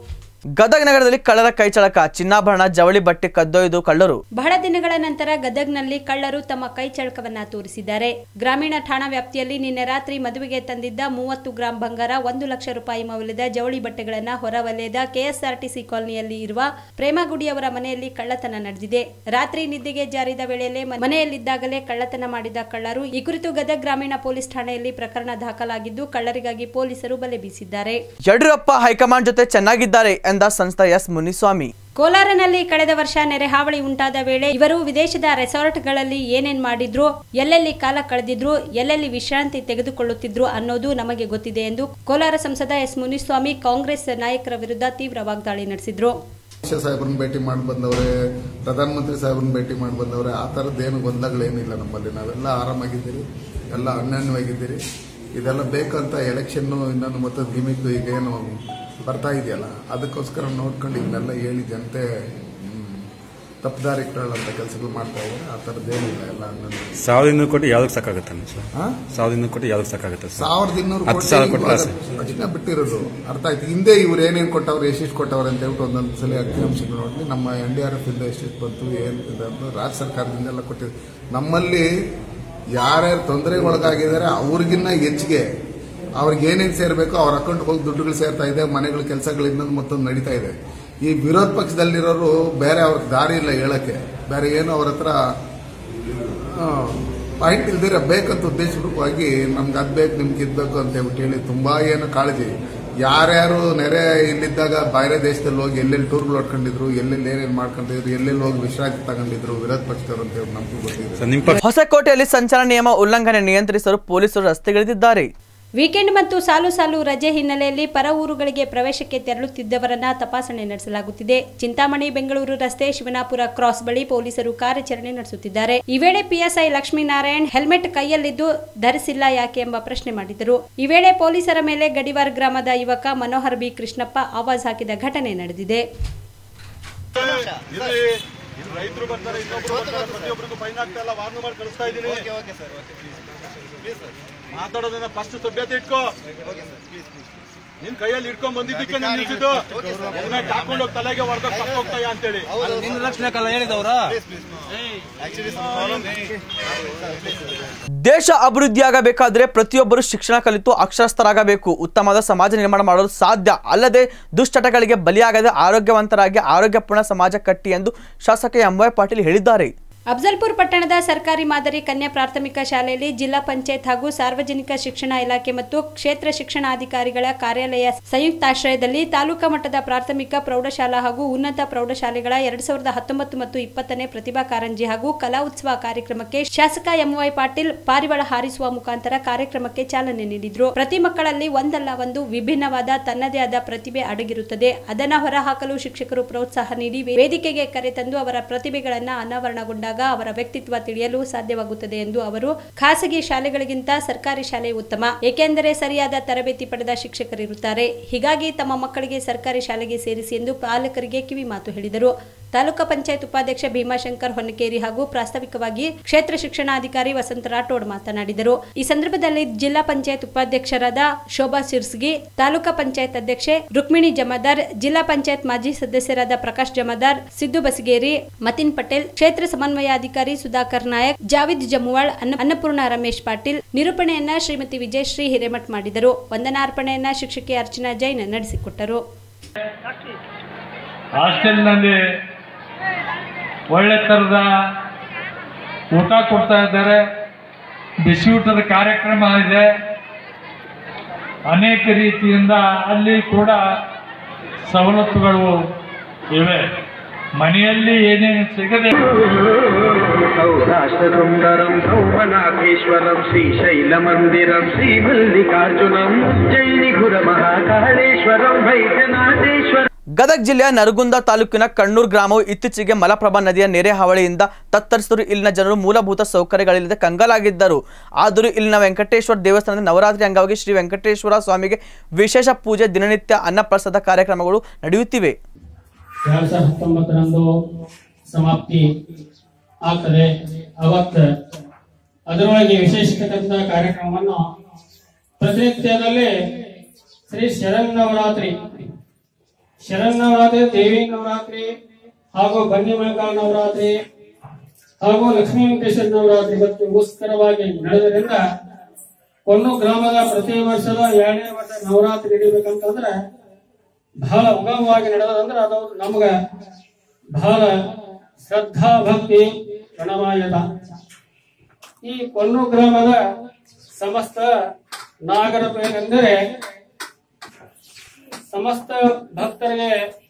Speaker 1: ಗದಗ ನಗರದಲ್ಲಿ ಕಳ್ಳರ ಕೈಚಳಕ ಚಿನ್ನಾಭರಣ ಜವಳಿ ಬಟ್ಟೆ ಕದ್ದೊಯ್ದು ಕಳ್ಳರು
Speaker 3: ಬಹಳ ದಿನಗಳ ನಂತರ ಗದಗ್ನಲ್ಲಿ ಕಳ್ಳರು ತಮ್ಮ ಕೈ ಚಳಕವನ್ನ ತೋರಿಸಿದ್ದಾರೆ ಗ್ರಾಮೀಣ ಠಾಣಾ ವ್ಯಾಪ್ತಿಯಲ್ಲಿ ನಿನ್ನೆ ರಾತ್ರಿ ಮದುವೆಗೆ ತಂದಿದ್ದ ಮೂವತ್ತು ಗ್ರಾಂ ಬಂಗಾರ ಒಂದು ಲಕ್ಷ ರೂಪಾಯಿ ಮೌಲ್ಯದ ಜವಳಿ ಬಟ್ಟೆಗಳನ್ನ ಹೊರವಲಯದ ಕೆಎಸ್ಆರ್ಟಿಸಿ ಕಾಲನಿಯಲ್ಲಿ ಇರುವ ಪ್ರೇಮಗುಡಿಯವರ ಮನೆಯಲ್ಲಿ ಕಳ್ಳತನ ನಡೆದಿದೆ ರಾತ್ರಿ ನಿದ್ದೆಗೆ ಜಾರಿದ ವೇಳೆಯಲ್ಲೇ ಮನೆಯಲ್ಲಿದ್ದಾಗಲೇ ಕಳ್ಳತನ ಮಾಡಿದ ಕಳ್ಳರು ಈ ಕುರಿತು ಗದಗ ಗ್ರಾಮೀಣ ಪೊಲೀಸ್ ಠಾಣೆಯಲ್ಲಿ ಪ್ರಕರಣ ದಾಖಲಾಗಿದ್ದು ಕಳ್ಳರಿಗಾಗಿ ಪೊಲೀಸರು ಬಲೆ ಬೀಸಿದ್ದಾರೆ
Speaker 1: ಯಡಿಯೂರಪ್ಪ ಹೈಕಮಾಂಡ್ ಜೊತೆ ಚೆನ್ನಾಗಿದ್ದಾರೆ ಎಂದ ಸಂಸದ ಎಸ್ ಮುನಿಸ್ವಾಮಿ
Speaker 3: ಕೋಲಾರನಲ್ಲಿ ಕಳೆದ ವರ್ಷ ನೆರೆ ಹಾವಳಿ ಉಂಟಾದ ವೇಳೆ ಇವರು ವಿದೇಶದ ರೆಸಾರ್ಟ್ಗಳಲ್ಲಿ ಏನೇನ್ ಮಾಡಿದ್ರು ಎಲ್ಲೆಲ್ಲಿ ಕಾಲ ಕಳೆದಿದ್ರು ಎಲ್ಲೆಲ್ಲಿ ವಿಶ್ರಾಂತಿ ತೆಗೆದುಕೊಳ್ಳುತ್ತಿದ್ರು ಅನ್ನೋದು ನಮಗೆ ಗೊತ್ತಿದೆ ಎಂದು ಕೋಲಾರ ಸಂಸದ ಎಸ್ ಮುನಿಸ್ವಾಮಿ ಕಾಂಗ್ರೆಸ್ ನಾಯಕರ ವಿರುದ್ಧ ತೀವ್ರ ವಾಗ್ದಾಳಿ ನಡೆಸಿದ್ರು
Speaker 8: ಅಮಿತ್ ಸಾಹೇಬ್ರನ್ನ ಭೇಟಿ ಮಾಡಿ ಬಂದವ್ರೆ ಪ್ರಧಾನಮಂತ್ರಿ ಸಾಹೇಬ್ರನ್ನ ಭೇಟಿ ಮಾಡಿ ಬಂದವ್ರೆ ಆ ಥರದ್ದೇನು ಗೊಂದಲಗಳೇನಿಲ್ಲ ನಮ್ಮಲ್ಲಿ ನಾವೆಲ್ಲ ಆರಾಮಾಗಿದ್ದೀರಿ ಎಲ್ಲ ಅನ್ಯೋನ್ಯವಾಗಿದ್ದೀರಿ ಇದೆಲ್ಲ ಬೇಕಂತ ಎಲೆಕ್ಷನ್ನು ಇನ್ನೊಂದು ಮತ್ತೆ ಗಿಮಿಕ್ ಈಗ ಏನು ಬರ್ತಾ ಇದೆಯಲ್ಲ ಅದಕ್ಕೋಸ್ಕರ ನೋಡ್ಕೊಂಡು ಇದನ್ನೆಲ್ಲ ಹೇಳಿ ಜನತೆ ತಪ್ಪದಾರಿ ಅಂತ ಕೆಲಸಗಳು ಮಾಡ್ತಾ ಇದ್ದಾರೆ ಆ ಥರದ್ದೇನಿಲ್ಲ ಎಲ್ಲ ಅನ್ಯೋನ್ಯ
Speaker 9: ಸಾವಿರದ ಇನ್ನೂರು ಕೋಟಿ ಯಾವ್ದಕ್ಕೆ ಸಾಕಾಗುತ್ತೆ ಸರ್
Speaker 8: ಹಾ?
Speaker 9: ಸಾವಿರದ ಇನ್ನೂರು ಕೋಟಿ ಯಾವ್ದಕ್ಕೆ ಸಾಕಾಗುತ್ತೆ ಸರ್
Speaker 8: ಸಾವಿರದ ಇನ್ನೂರು
Speaker 9: ಹತ್ತು ಸಾವಿರ ಕೊಟ್ರಾ ಸರ್?
Speaker 8: ಅಷ್ಟೇ ಬಿಟ್ಟಿರೋದು ಅರ್ಥ ಆಯ್ತು ಹಿಂದೆ ಇವ್ರು ಏನೇನು ಕೊಟ್ಟವ್ರು ಎಷ್ಟೆಷ್ಟು ಕೊಟ್ಟವ್ರು ಅಂತ ಹೇಳ್ಬಿಟ್ಟು ಒಂದೊಂದು ಸಲ ಅಂಕಿಅಂಶಗಳು ನೋಡಿ ನಮ್ಮ ಎನ್ ಡಿ ಆರ್ ಎಫ್ ಇಂದ ಎಷ್ಟೆಷ್ಟು ಬಂತು ಏನು ಇದೆ ಅಂತ ರಾಜ್ಯ ಸರ್ಕಾರದಿಂದ ಎಲ್ಲ ಕೊಟ್ಟಿದ್ರು ನಮ್ಮಲ್ಲಿ ಯಾರ್ಯಾರು ತೊಂದರೆಗೆ ಒಳಗಾಗಿದ್ದಾರೆ ಅವ್ರಿಗಿನ್ನ ಹೆಚ್ಚಿಗೆ ಅವ್ರಿಗೆ ಏನೇನು ಸೇರಬೇಕು ಅವ್ರ ಅಕೌಂಟ್ಗೆ ಹೋಗಿ ದುಡ್ಡುಗಳು ಸೇರ್ತಾ ಇದೆ ಮನೆಗಳ ಕೆಲಸಗಳು ಇನ್ನೊಂದು ಮತ್ತೊಂದು ನಡೀತಾ ಇದೆ ಈ ವಿರೋಧ ಪಕ್ಷದಲ್ಲಿರೋರು ಬೇರೆ ಅವ್ರಿಗೆ ದಾರಿ ಇಲ್ಲ ಹೇಳಕ್ಕೆ ಬೇರೆ ಏನು ಅವ್ರ ಹತ್ರ ಪಾಯಿಂಟ್ ಇಲ್ದಿರ ಬೇಕಂತ ಉದ್ದೇಶಪೂರ್ವಕವಾಗಿ ನಮ್ಗೆ ಅದ್ ಬೇಕು ನಿಮ್ಗೆ ಇದ್ಬೇಕು ಅಂತ ಹೇಳ್ಬಿಟ್ಟು ಹೇಳಿ ತುಂಬಾ ಏನು ಕಾಳಜಿ ಯಾರ್ಯಾರು ನೆರೆ ಇಲ್ಲಿದ್ದಾಗ ಬೇರೆ ದೇಶದಲ್ಲಿ ಹೋಗಿ ಎಲ್ಲೆಲ್ಲಿ ಟೂರ್ಗಳು ಹೊಡ್ಕೊಂಡಿದ್ರು ಎಲ್ಲೆಲ್ಲಿ ಏನೇನು ಮಾಡ್ಕೊಂಡಿದ್ರು ಎಲ್ಲೆಲ್ಲಿ ಹೋಗಿ ವಿಶ್ರಾಂತಿ ತಗೊಂಡಿದ್ರು ವಿರೋಧ ಪಕ್ಷದವರು ಅಂತ ಹೇಳಿ ನಮಗೂ ಗೊತ್ತಿದೆ
Speaker 9: ಸರ್ ನಿಮ್ಮ ಪಕ್ಷ
Speaker 1: ಹೊಸಕೋಟೆಯಲ್ಲಿ ಸಂಚಾರ ನಿಯಮ ಉಲ್ಲಂಘನೆ ನಿಯಂತ್ರಿಸಲು ಪೊಲೀಸರು ರಸ್ತೆಗಿಳಿದಿದ್ದಾರೆ
Speaker 3: ವೀಕೆಂಡ್ ಮತ್ತು ಸಾಲು ಸಾಲು ರಜೆ ಹಿನ್ನೆಲೆಯಲ್ಲಿ ಪರ ಊರುಗಳಿಗೆ ಪ್ರವೇಶಕ್ಕೆ ತೆರಳುತ್ತಿದ್ದವರನ್ನ ತಪಾಸಣೆ ನಡೆಸಲಾಗುತ್ತಿದೆ ಚಿಂತಾಮಣಿ ಬೆಂಗಳೂರು ರಸ್ತೆ ಶಿವನಾಪುರ ಕ್ರಾಸ್ ಬಳಿ ಪೊಲೀಸರು ಕಾರ್ಯಾಚರಣೆ ನಡೆಸುತ್ತಿದ್ದಾರೆ ಈ ವೇಳೆ ಪಿಎಸ್ಐ ಲಕ್ಷ್ಮೀನಾರಾಯಣ್ ಹೆಲ್ಮೆಟ್ ಕೈಯಲ್ಲಿದ್ದು ಧರಿಸಿಲ್ಲ ಯಾಕೆ ಎಂಬ ಪ್ರಶ್ನೆ ಮಾಡಿದರು ಈ ವೇಳೆ ಪೊಲೀಸರ ಮೇಲೆ ಗಡಿವಾರ್ ಗ್ರಾಮದ ಯುವಕ ಮನೋಹರ್ ಬಿ ಕೃಷ್ಣಪ್ಪ ಆವಾಜ್ ಹಾಕಿದ ಘಟನೆ ನಡೆದಿದೆ
Speaker 10: ರೈತರು ಬರ್ತಾರೆ ಇನ್ನೊಬ್ರು ಬರ್ತಾರೆ ಪ್ರತಿಯೊಬ್ಬರಿಗೂ ಫೈನ್ ಆಗ್ತಾ ಇಲ್ಲ ವಾರ್ನ್ ಮಾಡಿ ಕಳಿಸ್ತಾ ಇದ್ದೀನಿ ಮಾತಾಡೋದನ್ನ ಫಸ್ಟ್ ಸಭ್ಯತೆ ಇಟ್ಕೋ ನಿನ್ ಕೈಯಲ್ಲಿ ಇಟ್ಕೊಂಡ್ ಬಂದಿದ್ದಕ್ಕೆ ನೀನ್ ನಿಲ್ಸಿದ್ದು ಹೆಲ್ಮೆಟ್ ಹಾಕೊಂಡು ಹೋಗಿ ತಲೆಗೆ ಹೊಡೆದ ಹೋಗ್ತಾಯ ಅಂತೇಳಿ
Speaker 2: ನಿನ್ನ ರಕ್ಷಣೆ ಕಲ್ಲ ಹೇಳಿದವ್ರ
Speaker 1: ದೇಶ ಅಭಿವೃದ್ಧಿಯಾಗಬೇಕಾದರೆ ಪ್ರತಿಯೊಬ್ಬರು ಶಿಕ್ಷಣ ಕಲಿತು ಅಕ್ಷರಸ್ಥರಾಗಬೇಕು ಉತ್ತಮವಾದ ಸಮಾಜ ನಿರ್ಮಾಣ ಮಾಡಲು ಸಾಧ್ಯ ಅಲ್ಲದೆ ದುಶ್ಚಟಗಳಿಗೆ ಬಲಿಯಾಗದೆ ಆರೋಗ್ಯವಂತರಾಗಿ ಆರೋಗ್ಯಪೂರ್ಣ ಸಮಾಜ ಕಟ್ಟಿ ಎಂದು ಶಾಸಕ ಎಂ ವೈ ಪಾಟೀಲ್ ಹೇಳಿದ್ದಾರೆ
Speaker 3: ಅಫ್ಜಲ್ಪುರ್ ಪಟ್ಟಣದ ಸರ್ಕಾರಿ ಮಾದರಿ ಕನ್ಯಾ ಪ್ರಾಥಮಿಕ ಶಾಲೆಯಲ್ಲಿ ಜಿಲ್ಲಾ ಪಂಚಾಯತ್ ಹಾಗೂ ಸಾರ್ವಜನಿಕ ಶಿಕ್ಷಣ ಇಲಾಖೆ ಮತ್ತು ಕ್ಷೇತ್ರ ಶಿಕ್ಷಣಾಧಿಕಾರಿಗಳ ಕಾರ್ಯಾಲಯ ಸಂಯುಕ್ತಾಶ್ರಯದಲ್ಲಿ ತಾಲೂಕಾ ಮಟ್ಟದ ಪ್ರಾಥಮಿಕ ಪ್ರೌಢಶಾಲಾ ಹಾಗೂ ಉನ್ನತ ಪ್ರೌಢಶಾಲೆಗಳ ಎರಡ್ ಸಾವಿರದ ಹತ್ತೊಂಬತ್ತು ಮತ್ತು ಇಪ್ಪತ್ತನೇ ಪ್ರತಿಭಾ ಕಾರಂಜಿ ಹಾಗೂ ಕಲಾ ಉತ್ಸವ ಕಾರ್ಯಕ್ರಮಕ್ಕೆ ಶಾಸಕ ಎಂವೈ ಪಾಟೀಲ್ ಪಾರಿವಾಳ ಹಾರಿಸುವ ಮುಖಾಂತರ ಕಾರ್ಯಕ್ರಮಕ್ಕೆ ಚಾಲನೆ ನೀಡಿದ್ರು ಪ್ರತಿ ಮಕ್ಕಳಲ್ಲಿ ಒಂದಲ್ಲ ಒಂದು ವಿಭಿನ್ನವಾದ ತನ್ನದೇ ಆದ ಪ್ರತಿಭೆ ಅಡಗಿರುತ್ತದೆ ಅದನ್ನ ಹೊರಹಾಕಲು ಶಿಕ್ಷಕರು ಪ್ರೋತ್ಸಾಹ ನೀಡಿ ವೇದಿಕೆಗೆ ಕರೆತಂದು ಅವರ ಪ್ರತಿಭೆಗಳನ್ನ ಅನಾವರಣಗೊಂಡಾಗ ಅವರ ವ್ಯಕ್ತಿತ್ವ ತಿಳಿಯಲು ಸಾಧ್ಯವಾಗುತ್ತದೆ ಎಂದು ಅವರು ಖಾಸಗಿ ಶಾಲೆಗಳಿಗಿಂತ ಸರ್ಕಾರಿ ಶಾಲೆ ಉತ್ತಮ ಏಕೆಂದರೆ ಸರಿಯಾದ ತರಬೇತಿ ಪಡೆದ ಶಿಕ್ಷಕರಿರುತ್ತಾರೆ ಹೀಗಾಗಿ ತಮ್ಮ ಮಕ್ಕಳಿಗೆ ಸರ್ಕಾರಿ ಶಾಲೆಗೆ ಸೇರಿಸಿ ಎಂದು ಪಾಲಕರಿಗೆ ಕಿವಿ ಮಾತು ಹೇಳಿದರು ತಾಲೂಕಾ ಪಂಚಾಯತ್ ಉಪಾಧ್ಯಕ್ಷ ಭೀಮಾಶಂಕರ್ ಹೊನ್ನಕೇರಿ ಹಾಗೂ ಪ್ರಾಸ್ತಾವಿಕವಾಗಿ ಕ್ಷೇತ್ರ ಶಿಕ್ಷಣಾಧಿಕಾರಿ ವಸಂತ ರಾಠೋಡ್ ಮಾತನಾಡಿದರು ಈ ಸಂದರ್ಭದಲ್ಲಿ ಜಿಲ್ಲಾ ಪಂಚಾಯತ್ ಉಪಾಧ್ಯಕ್ಷರಾದ ಶೋಭಾ ಸಿರ್ಸ್ಗಿ ತಾಲೂಕಾ ಪಂಚಾಯತ್ ಅಧ್ಯಕ್ಷೆ ರುಕ್ಮಿಣಿ ಜಮಾದಾರ್ ಜಿಲ್ಲಾ ಪಂಚಾಯತ್ ಮಾಜಿ ಸದಸ್ಯರಾದ ಪ್ರಕಾಶ್ ಜಮಾದಾರ್ ಸಿದ್ದು ಬಸಗೇರಿ ಮತಿನ್ ಪಟೇಲ್ ಕ್ಷೇತ್ರ ಸಮನ್ವಯಾಧಿಕಾರಿ ಸುಧಾಕರ್ ನಾಯಕ್ ಜಾವಿದ್ ಜಮುವಾಳ್ ಅನ್ನ- ಅನ್ನಪೂರ್ಣ ರಮೇಶ್ ಪಾಟೀಲ್ ನಿರೂಪಣೆಯನ್ನ ಶ್ರೀಮತಿ ವಿಜಯಶ್ರೀ ಹಿರೇಮಠ್ ಮಾಡಿದರು ವಂದನಾರ್ಪಣೆಯನ್ನ ಶಿಕ್ಷಕಿ ಅರ್ಚನಾ ಜೈನ್ ನಡೆಸಿಕೊಟ್ಟರು
Speaker 11: ಹಾಸ್ಟೆಲ್ನಲ್ಲಿ ಒಳ್ಳೆ ಥರದ ಊಟ ಕೊಡ್ತಾ ಇದ್ದಾರೆ ಬಿಸಿ ಊಟದ ಕಾರ್ಯಕ್ರಮ ಇದೆ ಅನೇಕ ರೀತಿಯಿಂದ ಅಲ್ಲಿ ಕೂಡ ಸವಲತ್ತುಗಳು ಇವೆ ಮನೆಯಲ್ಲಿ ಏನೇನು ಸಿಗದೆ
Speaker 12: సౌరాష్ట్రసుందరం సౌమనాథేశ్వరం శ్రీశైలమందిరం శ్రీమల్లికార్జునం జైనిఘుర మహాకాళేశ్వరం వైద్యనాథేశ్వరం
Speaker 1: ಗದಗ ಜಿಲ್ಲೆಯ ನರಗುಂದ ತಾಲೂಕಿನ ಕಣ್ಣೂರ್ ಗ್ರಾಮವು ಇತ್ತೀಚೆಗೆ ಮಲಪ್ರಭಾ ನದಿಯ ನೆರೆ ಹಾವಳಿಯಿಂದ ತತ್ತರಿಸಿದರೂ ಇಲ್ಲಿನ ಜನರು ಮೂಲಭೂತ ಸೌಕರ್ಯಗಳಿಲ್ಲದೆ ಕಂಗಾಲಾಗಿದ್ದರು ಆದರೂ ಇಲ್ಲಿನ ವೆಂಕಟೇಶ್ವರ ದೇವಸ್ಥಾನದ ನವರಾತ್ರಿ ಅಂಗವಾಗಿ ಶ್ರೀ ವೆಂಕಟೇಶ್ವರ ಸ್ವಾಮಿಗೆ ವಿಶೇಷ ಪೂಜೆ ದಿನನಿತ್ಯ ಅನ್ನಪ್ರಸಾದ ಕಾರ್ಯಕ್ರಮಗಳು ನಡೆಯುತ್ತಿವೆ
Speaker 13: ಎರಡ್ ಸಾವಿರದ ಹತ್ತೊಂಬತ್ತರಂದು ಸಮಾಪ್ತಿ ಆಗ್ತದೆ ಅವತ್ತ ಅದರೊಳಗೆ ವಿಶೇಷತಕ್ಕಂಥ ಕಾರ್ಯಕ್ರಮವನ್ನು ಪ್ರತಿನಿತ್ಯದಲ್ಲಿ ಶ್ರೀ ಶರನ್ನವರಾತ್ರಿ ಶರನ್ನವರಾತ್ರಿ ದೇವಿ ನವರಾತ್ರಿ ಹಾಗೂ ಬನ್ನಿ ಮಳೆಕಾಲ ನವರಾತ್ರಿ ಹಾಗೂ ಲಕ್ಷ್ಮೀ ವೆಂಕಟೇಶ್ವರ ನವರಾತ್ರಿ ಮತ್ತು ಮುಸ್ಕರವಾಗಿ ನಡೆದರಿಂದ ಕೊನ್ನು ಗ್ರಾಮದ ಪ್ರತಿ ವರ್ಷದ ಎರಡನೇ ವರ್ಷ ನವರಾತ್ರಿ ನಡೀಬೇಕಂತಂದ್ರೆ ಬಹಳ ಉಗಮವಾಗಿ ನಡೆದಂದ್ರೆ ಅದು ನಮ್ಗ ಬಹಳ ಶ್ರದ್ಧಾ ಭಕ್ತಿ ಪ್ರಣವಾಯತ ಈ ಕೊನ್ನು ಗ್ರಾಮದ ಸಮಸ್ತ ನಾಗರಿಕ ಏನೆಂದರೆ ಸಮಸ್ತ ಭಕ್ತರಿಗೆ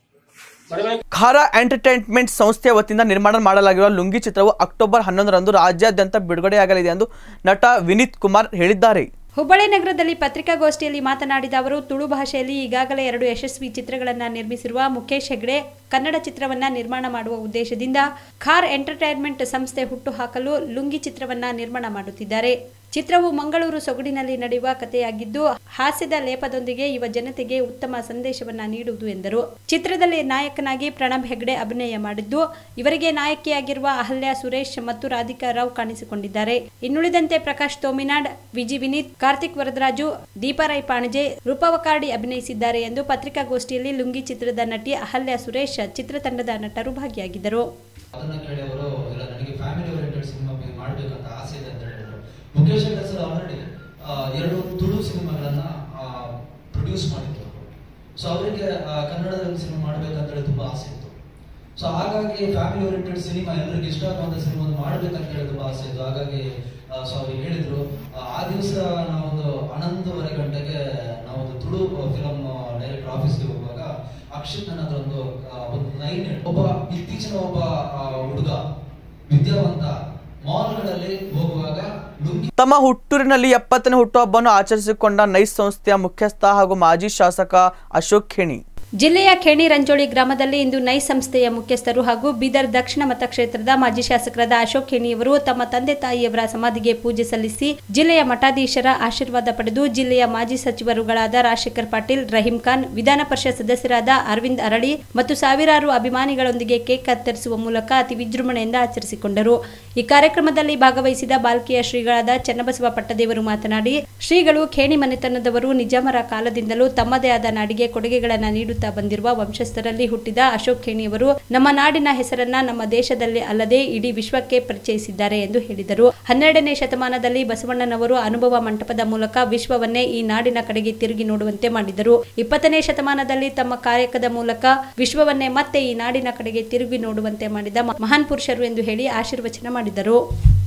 Speaker 13: ಬರಬೇಕು
Speaker 1: ಖಾರ ಎಂಟರ್ಟೈನ್ಮೆಂಟ್ ಸಂಸ್ಥೆಯ ವತಿಯಿಂದ ನಿರ್ಮಾಣ ಮಾಡಲಾಗಿರುವ ಲುಂಗಿ ಚಿತ್ರವು ಅಕ್ಟೋಬರ್ ಹನ್ನೊಂದರಂದು ರಾಜ್ಯಾದ್ಯಂತ ಬಿಡುಗಡೆಯಾಗಲಿದೆ ಎಂದು ನಟ ವಿನೀತ್ ಕುಮಾರ್ ಹೇಳಿದ್ದಾರೆ
Speaker 3: ಹುಬ್ಬಳ್ಳಿ ನಗರದಲ್ಲಿ ಪತ್ರಿಕಾಗೋಷ್ಠಿಯಲ್ಲಿ ಮಾತನಾಡಿದ ಅವರು ತುಳು ಭಾಷೆಯಲ್ಲಿ ಈಗಾಗಲೇ ಎರಡು ಯಶಸ್ವಿ ಚಿತ್ರಗಳನ್ನು ನಿರ್ಮಿಸಿರುವ ಮುಖೇಶ್ ಹೆಗ್ಡೆ ಕನ್ನಡ ಚಿತ್ರವನ್ನ ನಿರ್ಮಾಣ ಮಾಡುವ ಉದ್ದೇಶದಿಂದ ಖಾರ್ ಎಂಟರ್ಟೈನ್ಮೆಂಟ್ ಸಂಸ್ಥೆ ಹುಟ್ಟುಹಾಕಲು ಲುಂಗಿ ಚಿತ್ರವನ್ನ ನಿರ್ಮಾಣ ಮಾಡುತ್ತಿದ್ದಾರೆ ಚಿತ್ರವು ಮಂಗಳೂರು ಸೊಗಡಿನಲ್ಲಿ ನಡೆಯುವ ಕಥೆಯಾಗಿದ್ದು ಹಾಸ್ಯದ ಲೇಪದೊಂದಿಗೆ ಯುವ ಜನತೆಗೆ ಉತ್ತಮ ಸಂದೇಶವನ್ನ ನೀಡುವುದು ಎಂದರು ಚಿತ್ರದಲ್ಲಿ ನಾಯಕನಾಗಿ ಪ್ರಣಬ್ ಹೆಗ್ಡೆ ಅಭಿನಯ ಮಾಡಿದ್ದು ಇವರಿಗೆ ನಾಯಕಿಯಾಗಿರುವ ಅಹಲ್ಯ ಸುರೇಶ್ ಮತ್ತು ರಾಧಿಕಾ ರಾವ್ ಕಾಣಿಸಿಕೊಂಡಿದ್ದಾರೆ ಇನ್ನುಳಿದಂತೆ ಪ್ರಕಾಶ್ ತೋಮಿನಾಡ್ ವಿಜಿ ವಿನೀತ್ ಕಾರ್ತಿಕ್ ವರದರಾಜು ದೀಪಾರೈ ಪಾಣಜೆ ರೂಪವಕಾರ್ಡಿ ಅಭಿನಯಿಸಿದ್ದಾರೆ ಎಂದು ಪತ್ರಿಕಾಗೋಷ್ಠಿಯಲ್ಲಿ ಲುಂಗಿ ಚಿತ್ರದ ನಟಿ ಅಹಲ್ಯ ಸುರೇಶ್ ಚಿತ್ರತಂಡದ ನಟರು ಭಾಗಿಯಾಗಿದ್ದರು
Speaker 14: ಅದನ್ನ ಕೇಳಿ ಅವರು ಇಲ್ಲ ನನಗೆ ಫ್ಯಾಮಿಲಿ ಓರಿಯೆಂಟೆಡ್ ಸಿನಿಮಾ ಮಾಡಬೇಕಂತ ಆಸೆ ಇದೆ ಅಂತ ಹೇಳಿದ್ರು ಮುಖೇಶ್ ಹೆಗ್ಡೆ ಸರ್ ಆಲ್ರೆಡಿ ಎರಡು ತುಳು ಸಿನಿಮಾಗಳನ್ನ ಪ್ರೊಡ್ಯೂಸ್ ಮಾಡಿದ್ರು ಸೊ ಅವರಿಗೆ ಕನ್ನಡದಲ್ಲಿ ಸಿನಿಮಾ ಮಾಡಬೇಕಂತ ಹೇಳಿ ತುಂಬಾ ಆಸೆ ಇತ್ತು ಸೊ ಹಾಗಾಗಿ ಫ್ಯಾಮಿಲಿ ಓರಿಯೆಂಟೆಡ್ ಸಿನಿಮಾ ಎಲ್ಲರಿಗೂ ಇಷ್ಟ ಆಗುವಂತ ಸಿನಿಮಾ ಮಾಡ್ಬೇಕಂತ ಹೇಳಿ ತುಂಬಾ ಆಸೆ ಇತ್ತು ಹಾಗಾಗಿ ಸೊ ಅವ್ರಿಗೆ ಹೇಳಿದ್ರು ಆ, ಆ ದಿವಸ ನಾವೊಂದು ಹನ್ನೊಂದುವರೆ ಗಂಟೆಗೆ ನಾವೊಂದು ತುಳು ಫಿಲಂ ಡೈರೆಕ್ಟರ್ ಆಫೀಸ್ಗೆ ಹೋಗುವಾಗ ಅಕ್ಷಿತ್ ನನ್ನ ಹತ್ರ ಒಂದು ಆ, ಒಂದು ಲೈನ್ ಒಬ್ಬ ಇತ್ತೀಚಿನ ಒಬ್ಬ ಆ, ಹುಡುಗ ವಿದ್ಯಾವಂತ ಮಾಲ್ಗಳಲ್ಲಿ ಹೋಗುವಾಗ ಲುಂಗಿ
Speaker 1: ತಮ್ಮ ಹುಟ್ಟೂರಿನಲ್ಲಿ ಎಪ್ಪತ್ತನೇ ಹುಟ್ಟುಹಬ್ಬವನ್ನು ಆಚರಿಸಿಕೊಂಡ ನೈಸ್ ಸಂಸ್ಥೆಯ ಮುಖ್ಯಸ್ಥ ಹಾಗೂ ಮಾಜಿ ಶಾಸಕ ಅಶೋಕ್ ಖೇಣಿ
Speaker 3: ಜಿಲ್ಲೆಯ ಖೇಣಿ ರಂಜೋಳಿ ಗ್ರಾಮದಲ್ಲಿ ಇಂದು ನೈ ಸಂಸ್ಥೆಯ ಮುಖ್ಯಸ್ಥರು ಹಾಗೂ ಬೀದರ್ ದಕ್ಷಿಣ ಮತಕ್ಷೇತ್ರದ ಮಾಜಿ ಶಾಸಕರಾದ ಅಶೋಕ್ ಖೇಣಿಯವರು ತಮ್ಮ ತಂದೆ ತಾಯಿಯವರ ಸಮಾಧಿಗೆ ಪೂಜೆ ಸಲ್ಲಿಸಿ ಜಿಲ್ಲೆಯ ಮಠಾಧೀಶರ ಆಶೀರ್ವಾದ ಪಡೆದು ಜಿಲ್ಲೆಯ ಮಾಜಿ ಸಚಿವರುಗಳಾದ ರಾಜಶೇಖರ್ ಪಾಟೀಲ್ ರಹೀಂ ಖಾನ್ ವಿಧಾನ ಪರಿಷತ್ ಸದಸ್ಯರಾದ ಅರವಿಂದ್ ಅರಳಿ ಮತ್ತು ಸಾವಿರಾರು ಅಭಿಮಾನಿಗಳೊಂದಿಗೆ ಕೇಕ್ ಕತ್ತರಿಸುವ ಮೂಲಕ ಅತಿ ವಿಜೃಂಭಣೆಯಿಂದ ಆಚರಿಸಿಕೊಂಡರು ಈ ಕಾರ್ಯಕ್ರಮದಲ್ಲಿ ಭಾಗವಹಿಸಿದ ಬಾಲ್ಕಿಯ ಶ್ರೀಗಳಾದ ಚನ್ನಬಸವ ಪಟ್ಟದೇವರು ಮಾತನಾಡಿ ಶ್ರೀಗಳು ಖೇಣಿ ಮನೆತನದವರು ನಿಜಾಮರ ಕಾಲದಿಂದಲೂ ತಮ್ಮದೇ ಆದ ನಾಡಿಗೆ ಕೊಡುಗೆಗಳನ್ನು ನೀಡುತ್ತಾ ಬಂದಿರುವ ವಂಶಸ್ಥರಲ್ಲಿ ಹುಟ್ಟಿದ ಅಶೋಕ್ ಖೇಣಿಯವರು ನಮ್ಮ ನಾಡಿನ ಹೆಸರನ್ನ ನಮ್ಮ ದೇಶದಲ್ಲಿ ಅಲ್ಲದೆ ಇಡೀ ವಿಶ್ವಕ್ಕೆ ಪರಿಚಯಿಸಿದ್ದಾರೆ ಎಂದು ಹೇಳಿದರು ಹನ್ನೆರಡನೇ ಶತಮಾನದಲ್ಲಿ ಬಸವಣ್ಣನವರು ಅನುಭವ ಮಂಟಪದ ಮೂಲಕ ವಿಶ್ವವನ್ನೇ ಈ ನಾಡಿನ ಕಡೆಗೆ ತಿರುಗಿ ನೋಡುವಂತೆ ಮಾಡಿದರು ಇಪ್ಪತ್ತನೇ ಶತಮಾನದಲ್ಲಿ ತಮ್ಮ ಕಾಯಕದ ಮೂಲಕ ವಿಶ್ವವನ್ನೇ ಮತ್ತೆ ಈ ನಾಡಿನ ಕಡೆಗೆ ತಿರುಗಿ ನೋಡುವಂತೆ ಮಾಡಿದ ಮ- ಮಹಾನ್ ಪುರುಷರು ಎಂದು ಹೇಳಿ ಆಶೀರ್ವಚನ ಮಾಡಿದರು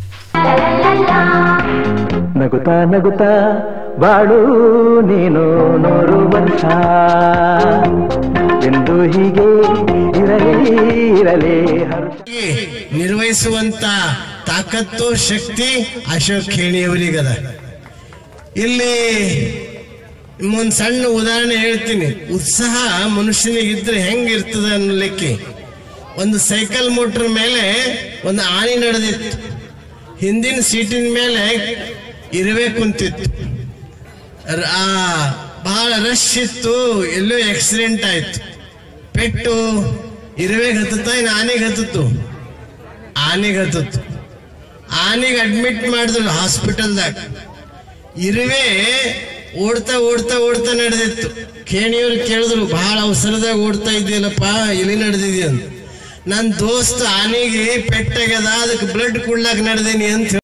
Speaker 15: ನಗುತ್ತಾ ನಗುತ್ತಾ ಬಾಳು ನೀನು ನೂರು ವರ್ಷ ಎಂದು ಹೀಗೆ ಇರಲಿ ಇರಲಿ
Speaker 16: ನಿರ್ವಹಿಸುವಂತ ತಾಕತ್ತು ಶಕ್ತಿ ಅಶೋಕ್ ಖೇಣಿಯವರಿಗದ ಇಲ್ಲಿ ಒಂದು ಸಣ್ಣ ಉದಾಹರಣೆ ಹೇಳ್ತೀನಿ ಉತ್ಸಾಹ ಮನುಷ್ಯನಿಗಿದ್ರೆ ಹೆಂಗಿರ್ತದೆ ಅನ್ನಲಿಕ್ಕೆ ಒಂದು ಸೈಕಲ್ ಮೋಟರ್ ಮೇಲೆ ಒಂದು ಆನೆ ನಡೆದಿತ್ತು ಹಿಂದಿನ ಸೀಟಿನ ಮೇಲೆ ಇರುವೆ ಕುಂತಿತ್ತು ರ- ಆ ಬಹಳ ರಶ್ ಇತ್ತು ಎಲ್ಲೋ ಆಕ್ಸಿಡೆಂಟ್ ಆಯ್ತು ಪೆಟ್ಟು ಇರುವೆಗೆ ಹತ್ತುತ್ತಾ ಇನ್ನು ಆನೆಗೆ ಹತ್ತಿತ್ತು ಆನೆಗೆ ಹತ್ತಿತ್ತು ಆನೆಗೆ ಅಡ್ಮಿಟ್ ಮಾಡಿದ್ರು ಹಾಸ್ಪಿಟಲ್ದಾಗ ಇರುವೆ ಓಡ್ತಾ ಓಡ್ತಾ ಓಡ್ತಾ ನಡೆದಿತ್ತು ಖೇಣಿಯವ್ರು ಕೇಳಿದ್ರು ಬಹಳ ಅವಸರದಾಗ ಓಡ್ತಾ ಇದೆಯಲ್ಲಪ್ಪ ಎಲ್ಲಿ ನಡೆದಿದೆ ಅಂತ ನನ್ನ ದೋಸ್ತ ಆನೆಗೆ ಪೆಟ್ಟಾಗ್ಯದ ಅದಕ್ಕೆ ಬ್ಲಡ್ ಕೊಡ್ಲಾಕ ನಡೆದೀನಿ ಅಂತ